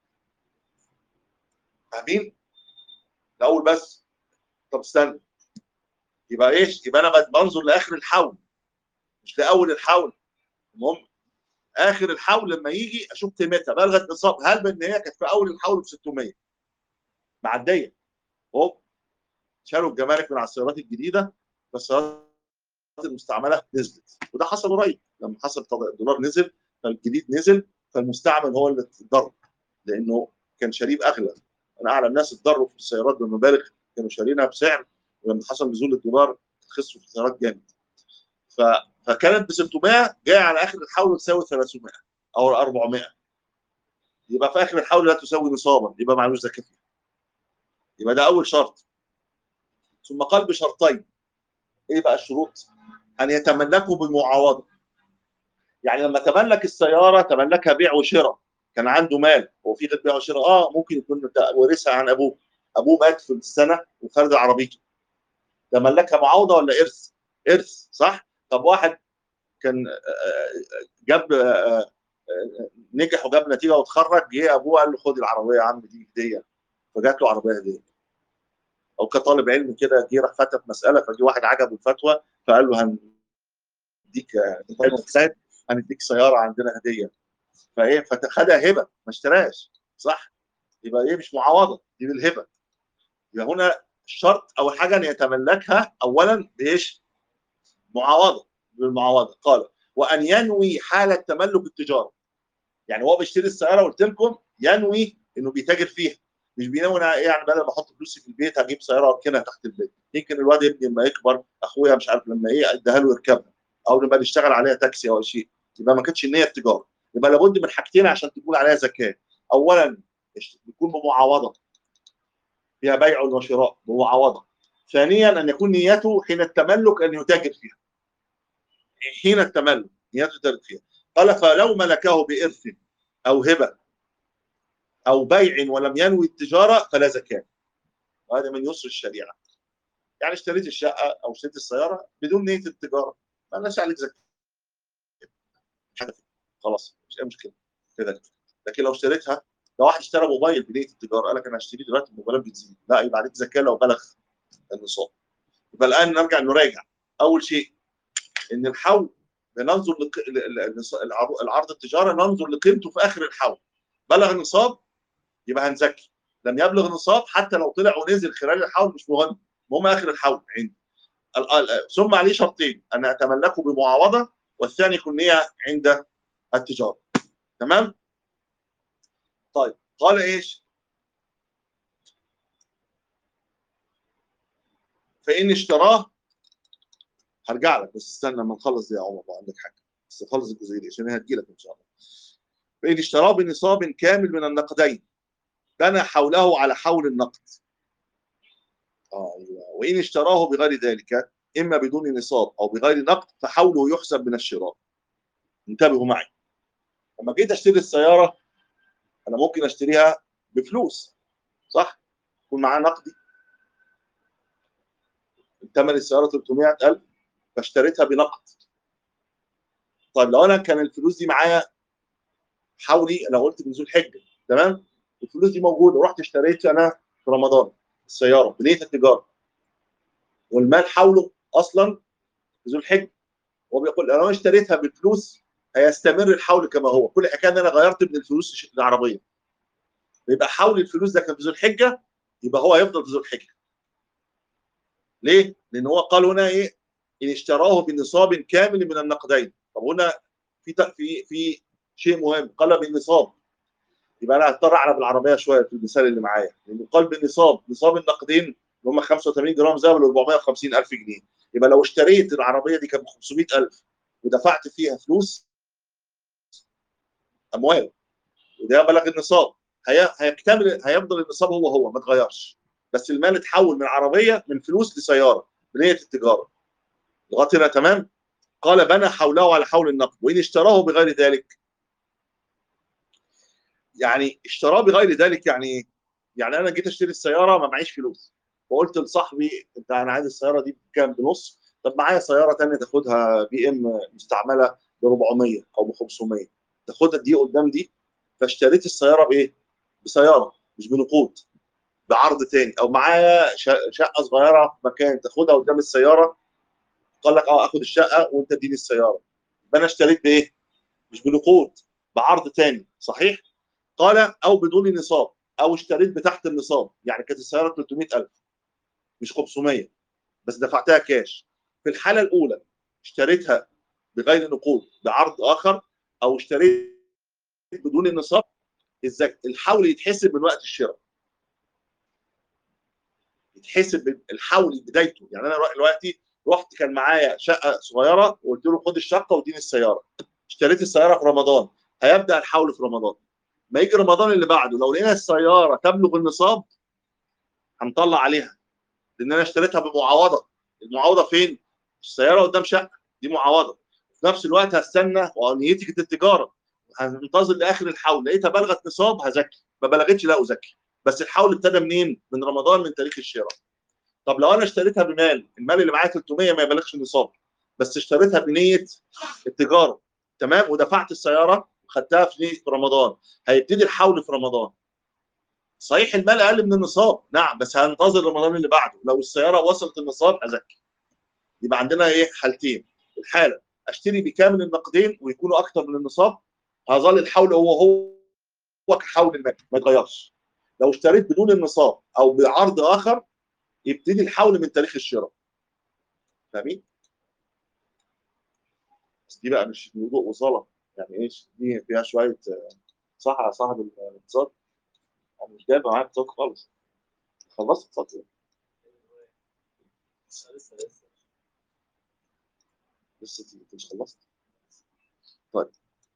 فاهمين؟ الاول بس طب استنى يبقى ايش؟ يبقى انا بنظر لاخر الحول مش لاول الحول المهم اخر الحول لما يجي اشوف قيمتها بلغت نصاب هل بان هي كانت في اول الحول ب 600 معديه هوب شالوا الجمارك من على السيارات الجديده فالسيارات المستعمله نزلت وده حصل قريب لما حصل طب- الدولار نزل فالجديد نزل فالمستعمل هو اللي اتضرر لانه كان شاريه اغلى انا اعلم ناس اتضروا في السيارات بمبالغ كانوا شارينها بسعر ولما حصل نزول الدولار خسروا في السيارات جامد ف... فكانت ب 600 جايه على اخر الحول تساوي 300 او 400 يبقى في اخر الحول لا تساوي نصابا يبقى معلوش زكاه فيها يبقى ده اول شرط ثم قال بشرطين ايه بقى الشروط؟ ان يتملكوا بالمعاوضه يعني لما تملك السياره تملكها بيع وشراء كان عنده مال هو في غير بيع وشراء اه ممكن يكون ده ورثها عن ابوه ابوه مات في السنه وخرج عربيته تملكها معاوضه ولا ارث؟ ارث صح؟ طب واحد كان آه، آه، جاب آه، آه، نجح وجاب نتيجه واتخرج جه ابوه قال له خد العربيه يا عم دي هديه فجات له عربيه هديه او كطالب علم كده جه راح فتى في مساله فجه واحد عجبه الفتوى فقال له هنديك آه، انت طالب مجتهد هنديك سياره عندنا هديه فايه فخدها هبه ما اشتراش صح يبقى ايه مش معاوضه دي بالهبه يبقى هنا الشرط اول حاجه ان يتملكها اولا بايش؟ معاوضه بالمعاوضه قال وان ينوي حاله تملك التجاره يعني هو بيشتري السياره قلت لكم ينوي انه بيتاجر فيها مش بينوي أنا يعني بدل ما احط فلوسي في البيت هجيب سياره واركنها تحت البيت يمكن الواد ابني لما يكبر اخويا مش عارف لما ايه اديها له يركبها او نبقى نشتغل عليها تاكسي او شيء يبقى ما كانتش النيه التجاره يبقى لابد من حاجتين عشان تكون عليها زكاه اولا يكون بمعاوضه فيها بيع وشراء بمعاوضه ثانيا ان يكون نيته حين التملك ان يتاجر فيها حين التملك نيته يتاجر فيها قال فلو ملكه بإرث أو هبة أو بيع ولم ينوي التجارة فلا زكاة وهذا من يسر الشريعة يعني اشتريت الشقة أو اشتريت السيارة بدون نية التجارة ما لناش عليك زكاة مش حاجة فيها. خلاص مش أي مشكلة كده لكن لو اشتريتها لو واحد اشترى موبايل بنية التجارة قال لك أنا هشتري دلوقتي الموبايلات بتزيد لا يبقى عليك زكاة لو بلغ النصاب يبقى الآن نرجع نراجع أول شيء إن الحول بننظر لق... ل- ل- النص- العر- العرض التجاره ننظر لقيمته في اخر الحول بلغ النصاب يبقى هنزكي لم يبلغ النصاب حتى لو طلع ونزل خلال الحول مش مهم المهم اخر الحول عندي ال- ال- ثم عليه شرطين ان اتملكه بمعاوضه والثاني يكون نيه عند التجاره تمام طيب قال ايش فان اشتراه هرجع لك بس استنى لما نخلص دي يا عمر بقى عندك حاجه بس خلص الجزئيه دي عشان هي هتجيلك ان شاء الله فان اشتراه بنصاب كامل من النقدين بنى حوله على حول النقد اه ايوه وان اشتراه بغير ذلك اما بدون نصاب او بغير نقد فحوله يحسب من الشراء انتبهوا معي لما جيت اشتري السياره انا ممكن اشتريها بفلوس صح يكون معاه نقدي ثمن السياره 300000 فاشتريتها بنقد طيب لو انا كان الفلوس دي معايا حولي انا قلت من ذو الحجه تمام الفلوس دي موجوده ورحت اشتريت انا في رمضان السياره بنيه التجاره والمال حوله اصلا في ذو الحجه هو بيقول لو انا اشتريتها بفلوس هيستمر الحول كما هو كل حكايه ان انا غيرت من الفلوس العربيه يبقى حول الفلوس ده كان في ذو الحجه يبقى هو هيفضل في ذو الحجه ليه؟ لان هو قال هنا ايه؟ ان اشتراه بنصاب كامل من النقدين طب هنا في ت- في في شيء مهم قال بالنصاب يبقى انا هضطر اعرف بالعربيه شويه في المثال اللي معايا لانه قال بالنصاب نصاب النقدين اللي هم 85 جرام ذهب ل 450 الف جنيه يبقى لو اشتريت العربيه دي كانت ب 500 الف ودفعت فيها فلوس اموال وده بلغ النصاب هي... هيكتمل هيفضل النصاب هو هو ما اتغيرش بس المال اتحول من عربيه من فلوس لسياره بنيه التجاره لغايه هنا تمام قال بنى حوله على حول النقد وان اشتراه بغير ذلك يعني اشتراه بغير ذلك يعني ايه؟ يعني انا جيت اشتري السياره ما معيش فلوس وقلت لصاحبي انت انا عايز السياره دي بكام بنص طب معايا سياره ثانيه تاخدها بي ام مستعمله ب 400 او ب 500 تاخدها دي قدام دي فاشتريت السياره بايه؟ بسياره مش بنقود بعرض تاني او معايا ش- شقه صغيره في مكان تاخدها قدام السياره قال لك اه اخد الشقه وانت اديني السياره يبقى انا اشتريت بايه؟ مش بنقود بعرض تاني صحيح؟ قال او بدون نصاب او اشتريت بتحت النصاب يعني كانت السياره 300000 مش 500 بس دفعتها كاش في الحاله الاولى اشتريتها بغير نقود بعرض اخر او اشتريت بدون النصاب الزك... الحول يتحسب من وقت الشراء يتحسب الحول بدايته يعني انا دلوقتي رحت كان معايا شقه صغيره وقلت له خد الشقه واديني السياره اشتريت السياره في رمضان هيبدا الحول في رمضان ما يجي رمضان اللي بعده لو لقينا السياره تبلغ النصاب هنطلع عليها لان انا اشتريتها بمعاوضه المعاوضه فين؟ السياره قدام شقه دي معاوضه في نفس الوقت هستنى ونيتي كانت التجاره هنتظر لاخر الحول لقيتها بلغت نصاب هزكي ما بلغتش لا ازكي بس الحول ابتدى منين؟ من رمضان من تاريخ الشراء طب لو انا اشتريتها بمال المال اللي معايا 300 ما يبلغش النصاب بس اشتريتها بنيه التجاره تمام ودفعت السياره وخدتها في نية رمضان هيبتدي الحول في رمضان صحيح المال اقل من النصاب نعم بس هنتظر رمضان اللي بعده لو السياره وصلت النصاب ازكي يبقى عندنا ايه حالتين الحاله اشتري بكامل النقدين ويكونوا اكتر من النصاب هظل الحول هو هو هو كحول المال ما يتغيرش لو اشتريت بدون النصاب او بعرض اخر يبتدي الحول من تاريخ الشراء فاهمين؟ بس دي بقى مش وضوء وصلاه يعني ايش دي فيها شويه آه، صح يا صاحب الاقتصاد انا مش جايب معايا اقتصاد خالص خلصت اقتصاد لسه دي- انت مش خلصت طيب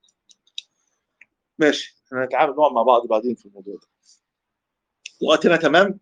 ماشي احنا هنتعامل نقعد مع بعض بعدين في الموضوع ده وقتنا تمام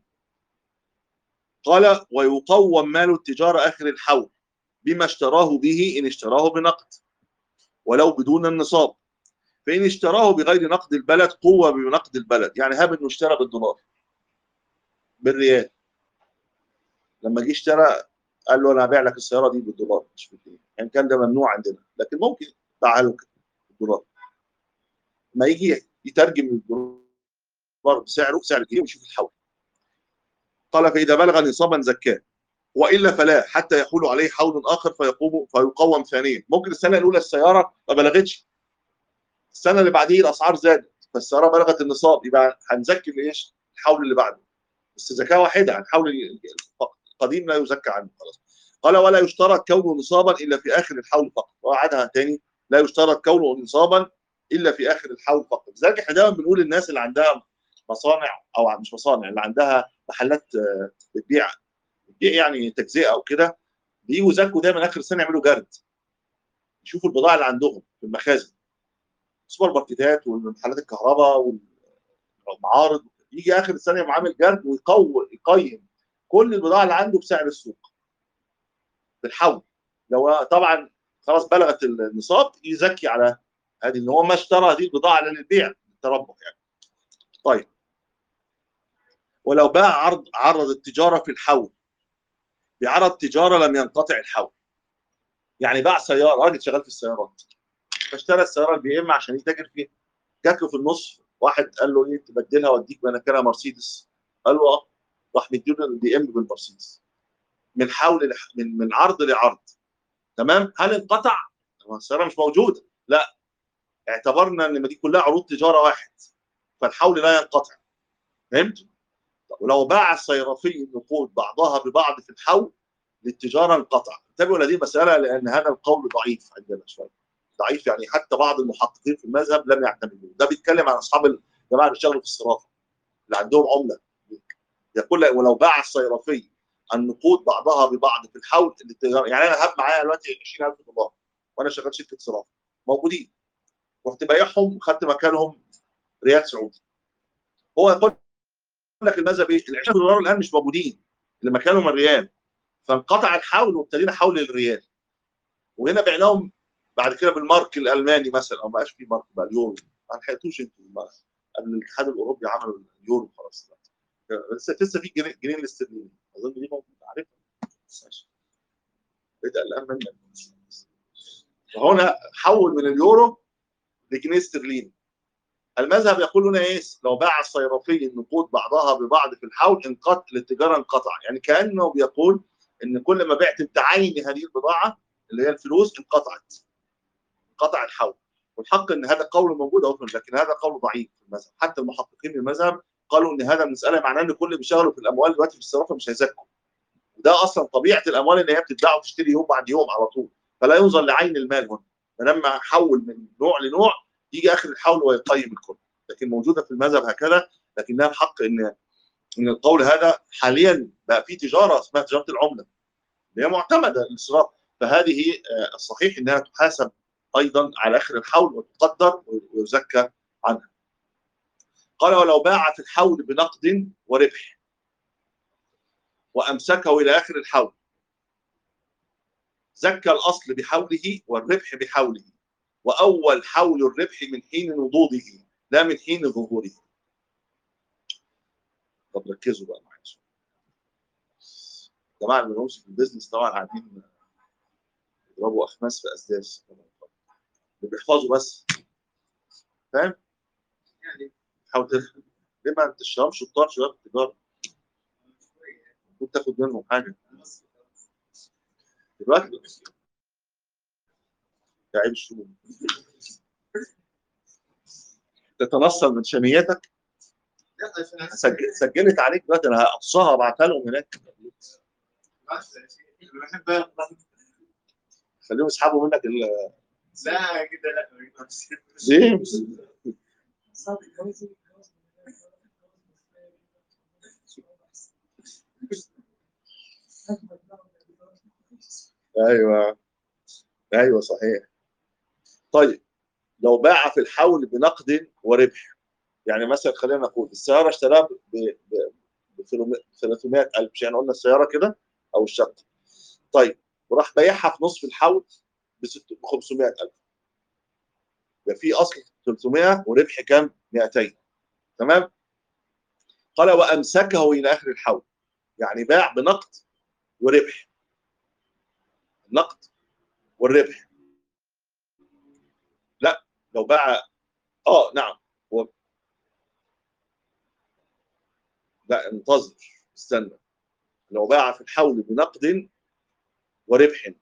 قال ويقوم مال التجارة آخر الحول بما اشتراه به إن اشتراه بنقد ولو بدون النصاب فإن اشتراه بغير نقد البلد قوة بنقد البلد يعني هاب إنه اشترى بالدولار بالريال لما جه اشترى قال له أنا هبيع لك السيارة دي بالدولار مش بالجنيه يعني كان ده ممنوع عندنا لكن ممكن باعها له بالدولار ما يجي يترجم الدولار بسعره بسعر الجنيه ويشوف الحول قال فإذا بلغ نصابا زكاه والا فلا حتى يحول عليه حول اخر فيقوم فيقوم ثانيا ممكن السنه الاولى السياره ما بلغتش السنه اللي بعديه الاسعار زادت فالسياره بلغت النصاب يبقى هنزكي الايش الحول اللي بعده بس زكاه واحده هنحول القديم لا يزكى عنه خلاص قال ولا يشترط كونه نصابا الا في اخر الحول فقط وعدها تاني لا يشترط كونه نصابا الا في اخر الحول فقط لذلك احنا دايما بنقول للناس اللي عندها مصانع او مش مصانع اللي عندها محلات آه، بتبيع بتبيع يعني تجزئه او كده بيجوا يزكوا دايما اخر السنه يعملوا جرد يشوفوا البضاعه اللي عندهم في المخازن السوبر ماركتات والمحلات الكهرباء والمعارض يجي اخر السنه يقوم عامل جرد ويقوي يقيم كل البضاعه اللي عنده بسعر السوق بالحول لو طبعا خلاص بلغت النصاب يزكي على هذه ان هو ما اشترى هذه البضاعه للبيع التربح يعني طيب ولو باع عرض عرض التجاره في الحول بعرض تجاره لم ينقطع الحول يعني باع سياره راجل شغال في السيارات فاشترى السياره البي ام عشان يتاجر فيها جات له في النص واحد قال له ايه تبدلها واديك مكانها مرسيدس قال له اه راح مديله البي ام بالمرسيدس من حول لح- من من عرض لعرض تمام هل انقطع؟ هو السياره مش موجوده لا اعتبرنا ان دي كلها عروض تجاره واحد فالحول لا ينقطع فهمت؟ ولو باع الصيرفي النقود بعضها ببعض في الحول للتجاره انقطع انتبهوا لهذه المساله لان هذا القول ضعيف عندنا شويه ضعيف يعني حتى بعض المحققين في المذهب لم يعتمدوا ده بيتكلم عن اصحاب الجماعه اللي بيشتغلوا في الصرافه اللي عندهم عمله يقول لك ولو باع الصيرفي النقود بعضها ببعض في الحول للتجاره يعني انا هب معايا دلوقتي 20000 دولار وانا شغال شركه صرافه موجودين رحت بايعهم خدت مكانهم ريال سعودي هو يقول لك المذهب ايه ال 20 دولار الان مش موجودين اللي مكانهم الريال فانقطع الحول وابتدينا حول للريال وهنا بعناهم بعد كده بالمارك الالماني مثلا او ما بقاش في مارك بقى اليورو ما لحقتوش انتوا ما- قبل الاتحاد الاوروبي عملوا اليورو خلاص دلوقتي. لسه لسه في جنيه جنيه الاسترليني اظن دي موجوده عارفها بس ماشي. ايه ده الان منك فهنا حول من اليورو لجنيه استرليني المذهب يقول هنا ايه لو باع الصيرفي النقود بعضها ببعض في الحول انقطع التجاره انقطع يعني كانه بيقول ان كل ما بعت انت عين هذه البضاعه اللي هي الفلوس انقطعت انقطع الحول والحق ان هذا قول موجود اهو لكن هذا قول ضعيف في المذهب حتى المحققين في المذهب قالوا ان هذا المساله معناه ان كل اللي بيشتغلوا في الاموال دلوقتي في الصرافه مش هيزكوا وده اصلا طبيعه الاموال ان هي بتتباع وتشتري يوم بعد يوم على طول فلا ينظر لعين المال هنا فلما حول من نوع لنوع يجي اخر الحول ويقيم الكل لكن موجوده في المذهب هكذا لكنها الحق ان ان القول هذا حاليا بقى في تجاره اسمها تجاره العمله اللي هي معتمده للصراف فهذه آه، الصحيح انها تحاسب ايضا على اخر الحول وتقدر ويزكى عنها. قال ولو باع في الحول بنقد وربح وامسكه الى اخر الحول زكى الاصل بحوله والربح بحوله واول حول الربح من حين نضوضه لا من حين ظهوره. طب ركزوا بقى معايا شوية. الجماعه اللي بيمشوا في البيزنس طبعا قاعدين يضربوا اخماس في اسداس اللي بيحفظوا بس فاهم؟ يعني حاول تفهم ليه ما تشربش شطار شباب التجاره المفروض تاخد منهم حاجه دلوقتي يا عيب الشؤون تتنصل من شميتك سجل سجلت عليك دلوقتي انا هقصها وابعتها لهم هناك خليهم يسحبوا منك ال- لا كده لا ليه؟ صعب الجواز الجواز ايوه ايوه صحيح طيب لو باع في الحول بنقد وربح يعني مثلا خلينا نقول السياره اشتراها ب ب- ب 300000 مش يعني قلنا السياره كده او الشقه طيب وراح بايعها في نصف الحول ب 500000 يبقى في اصل 300 وربح كام 200 تمام قال وامسكه الى اخر الحول يعني باع بنقد وربح النقد والربح لا لو باع اه نعم هو لا انتظر استنى لو باع في الحول بنقد وربح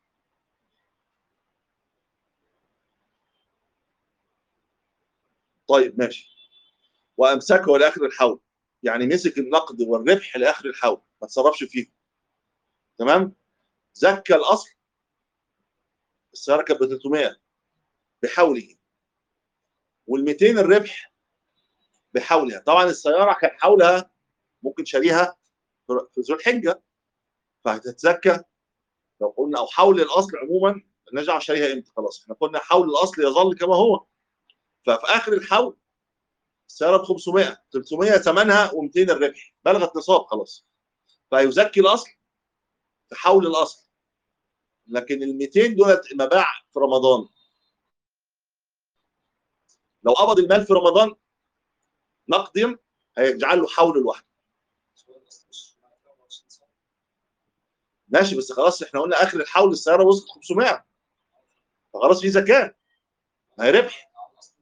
طيب ماشي وامسكه لاخر الحول يعني مسك النقد والربح لاخر الحول ما تصرفش فيه تمام زكى الاصل السياره كانت ب 300 بحوله وال 200 الربح بحولها طبعا السياره كان حولها ممكن شاريها في- في ذو الحجه فهتتزكى لو قلنا او حول الاصل عموما نرجع شاريها امتى خلاص احنا قلنا حول الاصل يظل كما هو ففي اخر الحول السياره ب 500 300 ثمنها و200 الربح بلغت نصاب خلاص فيزكي الاصل في حول الاصل لكن ال 200 دولت مباع في رمضان لو قبض المال في رمضان نقدم هيجعل له حول لوحده ماشي بس خلاص احنا قلنا اخر الحول السياره وصلت 500 فخلاص في زكاه ما هي ربح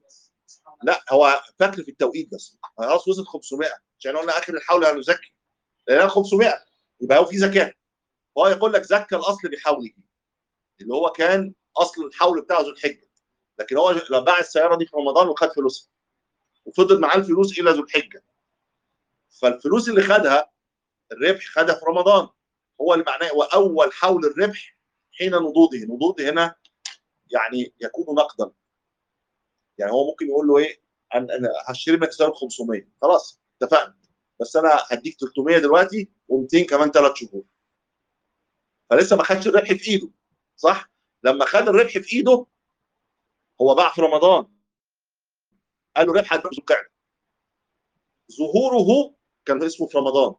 لا هو فاكر في التوقيت بس خلاص وصلت 500 عشان قلنا اخر الحول هنزكي لان 500 يبقى هو في زكاه هو يقول لك زكى الاصل بحوله اللي هو كان اصل الحول بتاعه ذو الحجه لكن هو لما باع السياره دي في رمضان وخد فلوسها وفضل معاه الفلوس الى ذو الحجه فالفلوس اللي خدها الربح خدها في رمضان هو اللي معناه واول حول الربح حين نضوضه نضوضه هنا يعني يكون نقدا يعني هو ممكن يقول له ايه انا انا هشتري منك سياره ب 500 خلاص اتفقنا بس انا هديك 300 دلوقتي و200 كمان ثلاث شهور فلسه ما خدش الربح في ايده صح لما خد الربح في ايده هو باع في رمضان قال له ربح هتبقى ذو القعده ظهوره كان اسمه في رمضان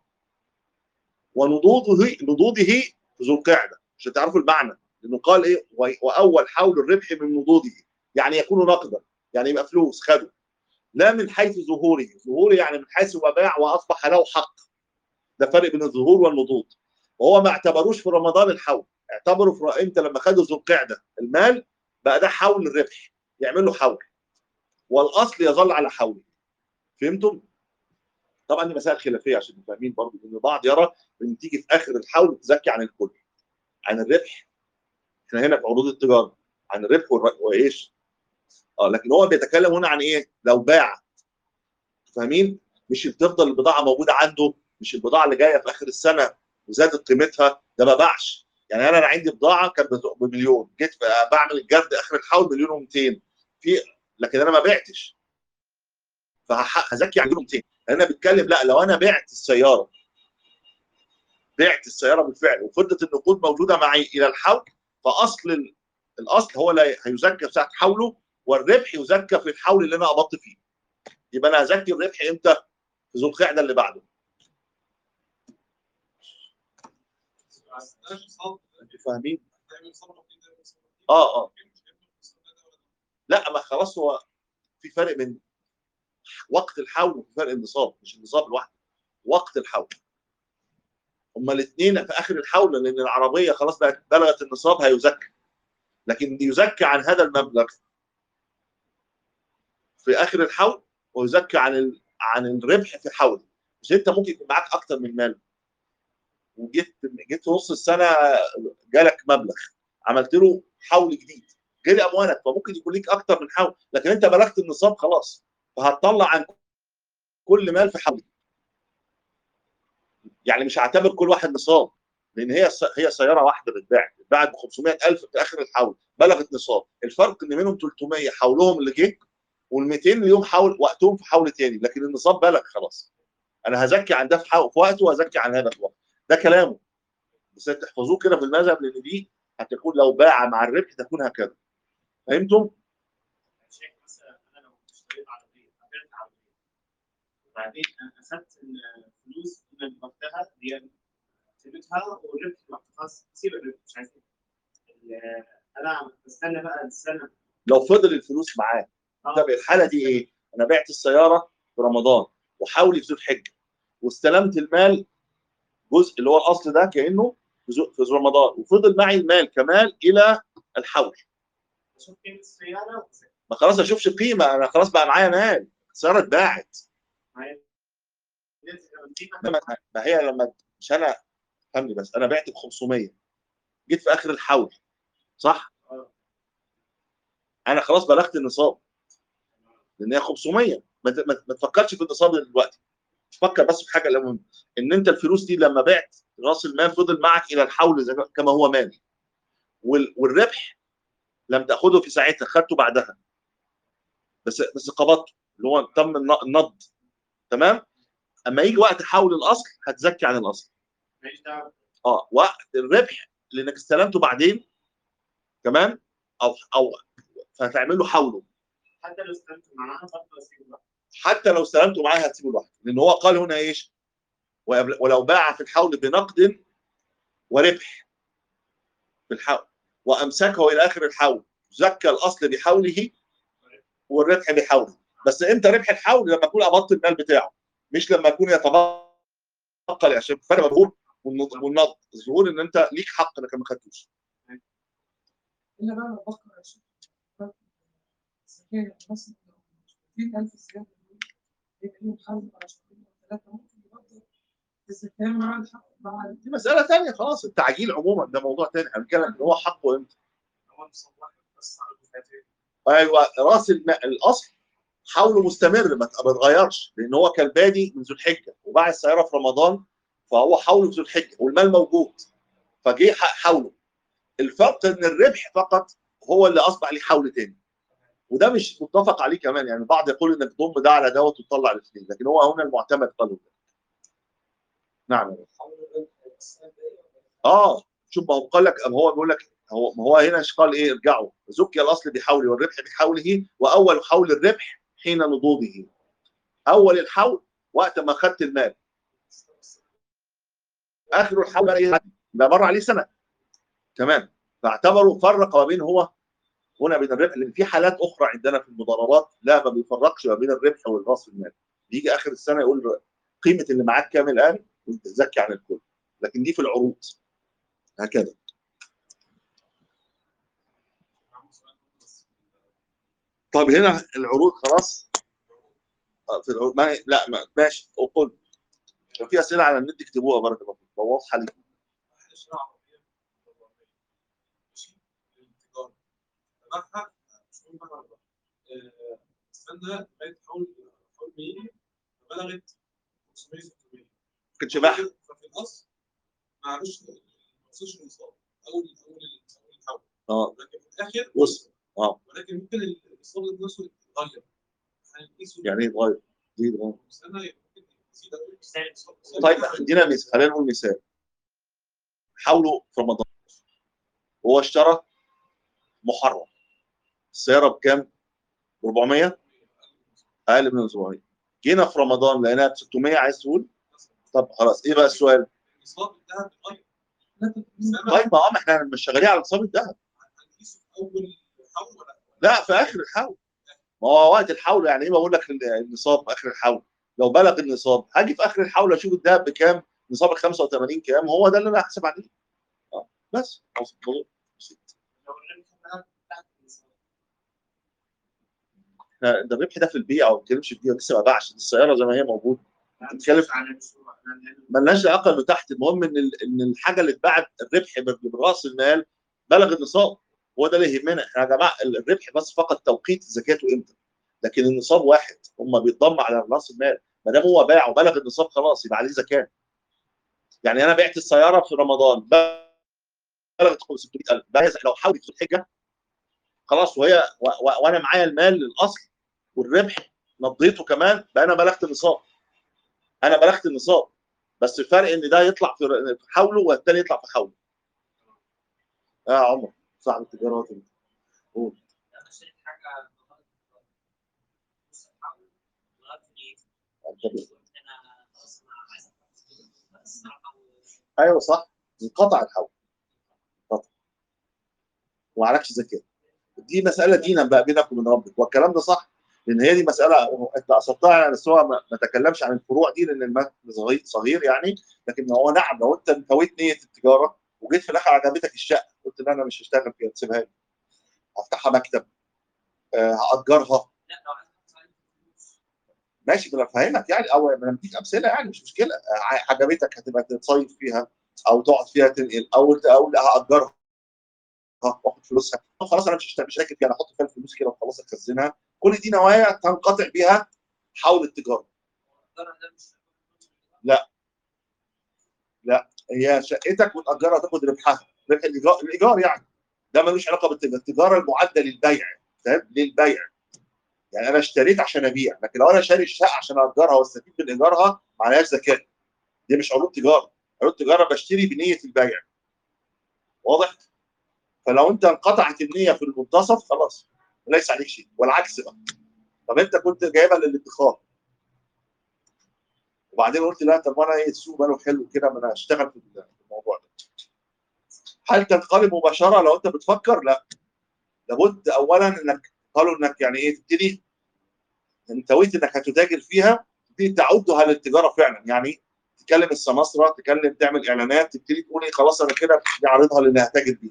ونضوضه نضوضه في ذو القعده عشان تعرفوا المعنى لانه قال ايه و- واول حول الربح من نضوضه يعني يكون نقدا يعني يبقى فلوس خده لا من حيث ظهوره ظهوره يعني من حيث هو باع واصبح له حق ده فرق بين الظهور والنضوض وهو ما اعتبروش في رمضان الحول اعتبروا في امتى لما خدوا ذو القعده المال بقى ده حول الربح يعمل له حول والاصل يظل على حوله فهمتم؟ طبعا دي مسائل خلافيه عشان تبقوا فاهمين برضه ان البعض يرى ان تيجي في اخر الحول تزكي عن الكل عن الربح احنا هنا في عروض التجاره عن الربح والر- وايش؟ اه لكن هو بيتكلم هنا عن ايه؟ لو باع فاهمين؟ مش بتفضل البضاعه موجوده عنده مش البضاعه اللي جايه في اخر السنه وزادت قيمتها ده ما باعش يعني انا انا عندي بضاعه كانت بت- بمليون جيت ف- بعمل الجرد اخر الحول مليون و200 في لكن انا ما بعتش فهزكي عن مليون و200 انا بتكلم لا لو انا بعت السياره بعت السياره بالفعل وفضلت النقود موجوده معي الى الحول فاصل ال- الاصل هو اللي هيزكى في ساعه حوله والربح يزكى في الحول اللي انا قبضت فيه يبقى انا هزكي الربح امتى؟ في ذو القعده اللي بعده انتوا فاهمين؟ اه اه لا ما خلاص هو في فرق بين وقت الحول وفي فرق النصاب مش النصاب لوحده وقت الحول هما الاثنين في اخر الحول لان العربيه خلاص بقت بلغت النصاب هيزكى لكن يزكى عن هذا المبلغ في اخر الحول ويزكى عن ال... عن الربح في حول مش انت ممكن يكون معاك اكتر من مال وجيت جيت في نص السنه جالك مبلغ عملت له حول جديد غير اموالك فممكن يكون ليك اكتر من حول لكن انت بلغت النصاب خلاص فهتطلع عن كل مال في حول يعني مش هعتبر كل واحد نصاب لان هي هي سياره واحده بتتباع اتباعت ب 500000 في اخر الحول بلغت نصاب الفرق ان منهم 300 حولهم اللي جه وال 200 اليوم حول وقتهم في حول تاني لكن النصاب بلغ خلاص انا هزكي عن ده في حو- في وقته وهزكي عن هذا في وقته ده كلامه بس تحفظوه كده في المذهب لان دي هتكون لو باع مع الربح تكون هكذا فهمتم؟ شايف مثلا انا لو اشتريت عربيه بعت عربيه وبعدين انا اخذت الفلوس من وقتها اللي هي قيمتها وربحت وقت خلاص سيب الربح مش عايز ال- انا بستنى بقى السنه لو فضل الفلوس معاه طب الحاله دي ايه؟ انا بعت السياره في رمضان وحاولي في ذو الحجه واستلمت المال جزء اللي هو الاصل ده كانه في ذو- في ذو رمضان وفضل معي المال كمال الى الحول بشوف قيمه السياره ما خلاص اشوفش قيمه انا خلاص بقى معايا مال السياره اتباعت معايا ننزل لما القيمه ما ما هي لما مش انا فهمني بس انا بعت ب 500 جيت في اخر الحول صح؟ آه. انا خلاص بلغت النصاب لان هي 500 ما ت- ما- ما تفكرش في النصاب دلوقتي فكر بس في حاجه المهم ان انت الفلوس دي لما بعت راس المال فضل معك الى الحول زي ما- كما هو مال وال- والربح لم تاخذه في ساعتها خدته بعدها بس بس قبضته اللي هو تم الن- النض تمام اما يجي وقت حول الاصل هتزكي عن الاصل ماليش دعوه اه وقت الربح لانك استلمته بعدين تمام او او فهتعمل له حوله حتى لو استلمت معاها برضه اسيبه بقى حتى لو استلمته معاه هتسيبه لوحده لان هو قال هنا ايش ويبل- ولو باع في الحول بنقد وربح في الحول وامسكه الى اخر الحول زكى الاصل بحوله والربح بحوله بس امتى ربح الحول لما يكون قبضت المال بتاعه مش لما يكون يتبقى عشان فرق الظهور والنض- والنض الظهور ان انت ليك حق انك ما خدتوش الا بقى لو بقرا اشوف الزكاه مثلا 200000 زياده دول يبقى ليهم حل على شهرين او ثلاثه ممكن يبدل الزكاه مع الحق مع ال- دي مساله ثانيه خلاص التعجيل عموما ده موضوع ثاني احنا بنتكلم ان هو حقه امتى هو نصاب واحد بس على الدفاتر ايوه راس الم... الاصل حوله مستمر ما ت- ما اتغيرش لان هو كان بادي من ذو الحجه وباع السياره في رمضان فهو حوله في ذو الحجه والمال موجود فجه ح- حوله الفرق ان الربح فقط هو اللي اصبح ليه حول تاني وده مش متفق عليه كمان يعني البعض يقول انك تضم ده على دوت وتطلع الاثنين لكن هو هنا المعتمد قالوا ده نعم يا رب. اه شوف ما هو قال لك ما هو بيقول لك هو ما هو هنا إيش قال ايه ارجعوا زكي الاصل بحوله والربح بحوله واول حول الربح حين نضوضه اول الحول وقت ما خدت المال اخر الحول بقى ايه ده مر عليه سنه تمام فاعتبروا فرق ما بين هو هنا بين الربح لان في حالات اخرى عندنا في المضاربات لا ما بيفرقش ما بين الربح والراس المال بيجي اخر السنه يقول قيمه اللي معاك كام الان وانت تزكي عن الكل لكن دي في العروض هكذا طب هنا العروض خلاص آه، في العروض ما لا ما ماشي وقل لو في اسئله على النت اكتبوها بارك الله فيكم لو واضحه ليكم استنى لغايه حول حول 100 فبلغت 500 600 كنت شبح ففي الاصل معلش ما وصلش النصاب اول اول اول الحول اه لكن في الاخر وصل اه ولكن ممكن النصاب ذات نفسه يتغير هنقيسه يعني ايه اتغير دي اتغير. سنه ممكن يزيد أوي. طيب عندنا مثال خلينا نقول مثال حاولوا في رمضان هو اشترى محرم السياره بكام؟ ب 400 اقل من 700 جينا في رمضان لقيناها ب 600 عايز تقول طب خلاص ايه بقى السؤال؟ النصاب الذهب بيتغير لا تكون- طيب ما هو ما احنا مش شغالين على نصاب الذهب هنقيسه في اول الحول ولا لا في اخر الحول ما هو وقت الحول يعني ايه بقول لك النصاب في اخر الحول لو بلغ النصاب هاجي في اخر الحول اشوف الذهب بكام نصاب ال 85 كام هو ده اللي انا هحسب عليه اه بس خلاص الموضوع بسيط. لو الربح ده تحت النصاب احنا ده الربح ده في البيع وما بنتكلمش في البيع لسه ما باعش السياره زي ما هي موجوده بتتكلم في- على المشروع لأن ملناش علاقه انه تحت المهم ان ال- ان الحاجه اللي اتباعت الربح براس المال بلغ النصاب هو ده اللي يهمنا احنا يا جماعه الربح بس فقط توقيت زكاته امتى لكن النصاب واحد هم بيتضم على راس المال ما دام هو باع وبلغ النصاب خلاص يبقى عليه زكاه يعني انا بعت السياره في رمضان بلغت 500000 بقى لو حاولت في الحجه خلاص وهي و- و- وانا معايا المال للاصل والربح نضيته كمان بقى انا بلغت النصاب انا بلغت النصاب بس الفرق ان ده يطلع في في حوله والتاني يطلع في حوله يا عمر صاحب التجارات انت قول انا شريت حاجه بغلط نص الحول لغايه نيتي أنت ب- قلت انا خلاص انا عايز أخلص. بس الصراحه ايوه صح انقطع الحول انقطع ومعلكش زكاه دي مساله دينا بقى بينك وبين ربك والكلام ده صح لان هي دي مساله انت اصبتها يعني بس هو ما ما تكلمش عن الفروع دي لان المال صغير صغير يعني لكن هو نعم لو انت نويت نيه التجاره وجيت في الاخر عجبتك الشقه قلت لا انا مش هشتغل فيها تسيبها لي هفتحها مكتب آه، هاجرها لا لو عايز احط عليه فلوس ماشي انا فاهمك يعني او انا بديك امثله يعني مش مشكله ع- عجبتك هتبقى تصيف فيها او تقعد فيها تنقل او او لا هاجرها واخد فلوسها طب خلاص انا مش هشتغل مش راكب فيها انا احط فيها الفلوس كده وخلاص اخزنها كل دي نوايا تنقطع بها حول التجاره الضرر ده مش هي شقتك وتاجرها تاخد ربحها ربح الايجار الايجار يعني ده ملوش علاقه بالتجاره التجاره المعده للبيع فاهم للبيع يعني انا اشتريت عشان ابيع لكن لو انا شاري الشقه عشان اجرها واستفيد من ايجارها معلهاش زكاه دي مش عروض تجاره عروض تجاره بشتري بنيه البيع واضح فلو انت انقطعت النيه في المنتصف خلاص ليس عليك شيء والعكس بقى طب انت كنت جايبها للادخار وبعدين قلت لا طب وانا ايه السوق ماله حلو كده ما انا اشتغل في الموضوع ده هل تنقلب مباشره لو انت بتفكر؟ لا لابد اولا انك قالوا انك يعني ايه تبتدي انت ويت انك هتتاجر فيها تبتدي تعودها للتجاره فعلا يعني تكلم السماسره تكلم تعمل اعلانات تبتدي تقول ايه خلاص انا كده ابتدي اعرضها للي هتاجر بيها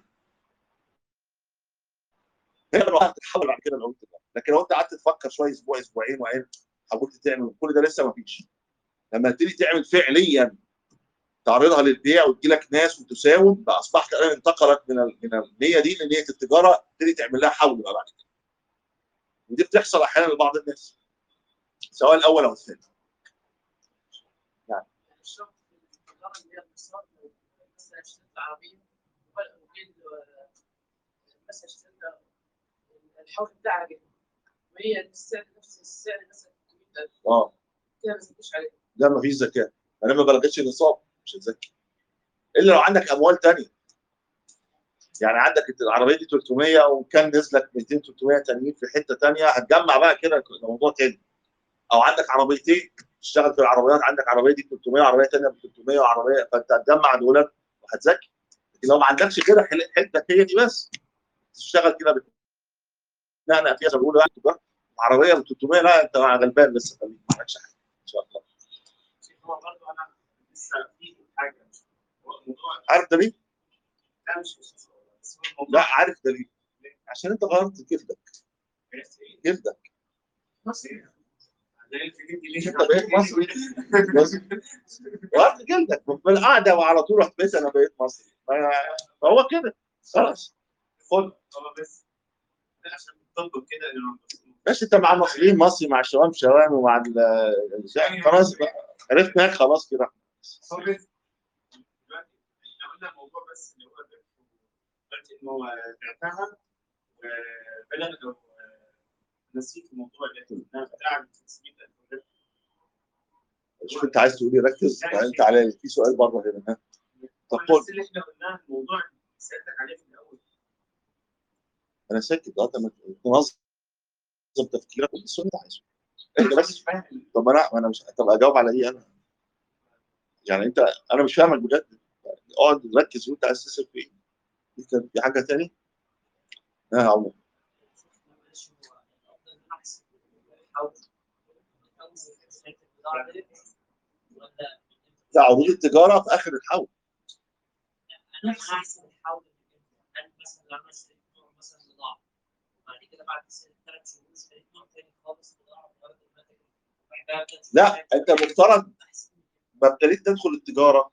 هنا بقى هتتحول بعد كده لو انت لكن لو انت قعدت تفكر شويه اسبوع اسبوعين وعين حاولت تعمل كل ده لسه ما فيش لما تبتدي تعمل فعليا تعرضها للبيع وتجي لك ناس وتساوم بقى اصبحت الان انتقلت من ال- من النيه دي لنيه التجاره تبتدي تعمل لها حول بقى بعد كده ودي بتحصل احيانا لبعض الناس سواء الاول او الثاني الشرط في التجاره اللي هي الاقتصاد مثلا اشتريت عربيه وجيت مثلا اشتريت الحول بتاعها جدا وهي السعر نفس السعر مثلا 300000 اه كده ما زدتش عليها ده ما فيش زكاه انا ما بلغتش النصاب مش هتزكي الا لو عندك اموال تانية يعني عندك العربيه دي 300 وكان نزلك 200 300 تانيين في حته تانية هتجمع بقى كده ده موضوع تاني او عندك عربيتين تشتغل في العربيات عندك عربيه دي 300 وعربيه تانية ب 300 وعربيه فانت هتجمع دول وهتزكي لكن لو ما عندكش كده حل- حته هي دي بس تشتغل كده بت- لا انا فيها زي ما بيقولوا يعني تجارة. عربيه ب 300 لا انت غلبان لسه خليك ما عندكش حاجه ان شاء الله هو برضه انا لسه في حاجه هو الموضوع عارف ده ليه؟ ده مش بس هو لا الموضوع عارف ده ليه؟ عشان انت غيرت جلدك عرفت ايه؟ جلدك ده الفكره دي ليه؟ انت بقيت مصري بس غيرت جلدك في القعده وعلى طول رحت بيت انا بقيت مصري ف- فهو كده خلاص خد هو بس ده عشان تطبق كده انه بس انت مع المصريين مصري مع الشوام شوام ومع ال- ال- خلاص بقى عرفت هناك خلاص كده هو بس دلوقتي احنا قلنا الموضوع بس اللي هو الربح دلوقتي انه بعتها وبلغ لو نسيت الموضوع اللي انا بتاع 500000 ربح شوف انت عايز تقول ايه ركز انت على في سؤال بره هنا ها طب قول. بس اللي احنا قلناه الموضوع اللي سالتك عليه في الاول انا ساكت لغايه ما تنظم تفكيرك وتقول السؤال اللي انت عايزه انت بس مش فاهم طب انا انا مش طب اجاوب على ايه انا يعني انت انا مش فاهمك بجد اقعد ركز وانت عايز تسال في ايه في كان في حاجه تاني اه يا عمر لا عروض التجاره في اخر الحول انا احسن الحول انا مثلا لو انا اشتريت نوع مثلا بضاعه وبعد كده بعد ثلاث شهور اشتريت نوع تاني خالص بضاعه وغيرت المنتج وبعدها كانت لا انت مفترض احسن ما ابتديت تدخل التجاره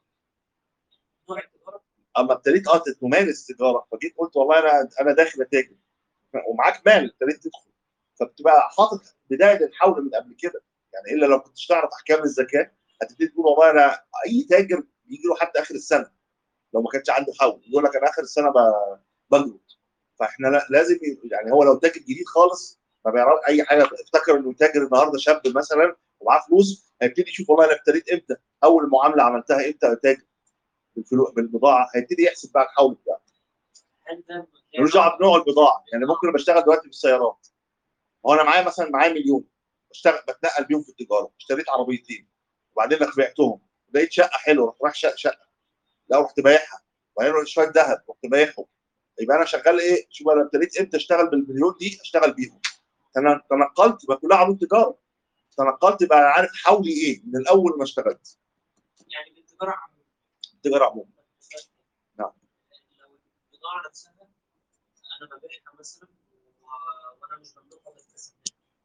نوع التجاره اما ابتديت اه تمارس تجاره فجيت قلت والله انا انا داخل اتاجر ومعاك مال ابتديت تدخل فبتبقى حاطط بدايه الحول من قبل كده يعني الا لو كنتش تعرف احكام الزكاه هتبتدي تقول والله انا اي تاجر بيجي له حتى اخر السنه لو ما كانش عنده حول يقول لك انا اخر السنه ب- بجرد فاحنا لا- لازم ي- يعني هو لو تاجر جديد خالص ما بيعرف اي حاجه افتكر انه تاجر النهارده شاب مثلا ومعاه فلوس هيبتدي يشوف والله انا ابتديت امتى اول معامله عملتها امتى تاجر بالفلوس بالبضاعه هيبتدي يحسب بقى الحول بتاعه هل ده ملوش دعوه بنوع البضاعه يعني ممكن بشتغل دلوقتي في السيارات هو انا معايا مثلا معايا مليون بشتغل بتنقل بيهم في التجاره اشتريت عربيتين وبعدين رحت بعتهم لقيت شقه حلوه رحت رايح شقه شقه لا رحت بايعها وبعدين رحت شويه ذهب رحت بايعهم يبقى انا شغال ايه شوف انا ابتديت امتى اشتغل بالمليون دي اشتغل بيهم تن- تنقلت يبقى كلها عروض تجاره تنقلت يبقى انا عارف حولي ايه من الاول ما اشتغلت يعني بالتجاره عموما التجاره عموما نعم. لو البضاعه نفسها انا ببيعها مثلا و- وانا مش بملكها بكتسب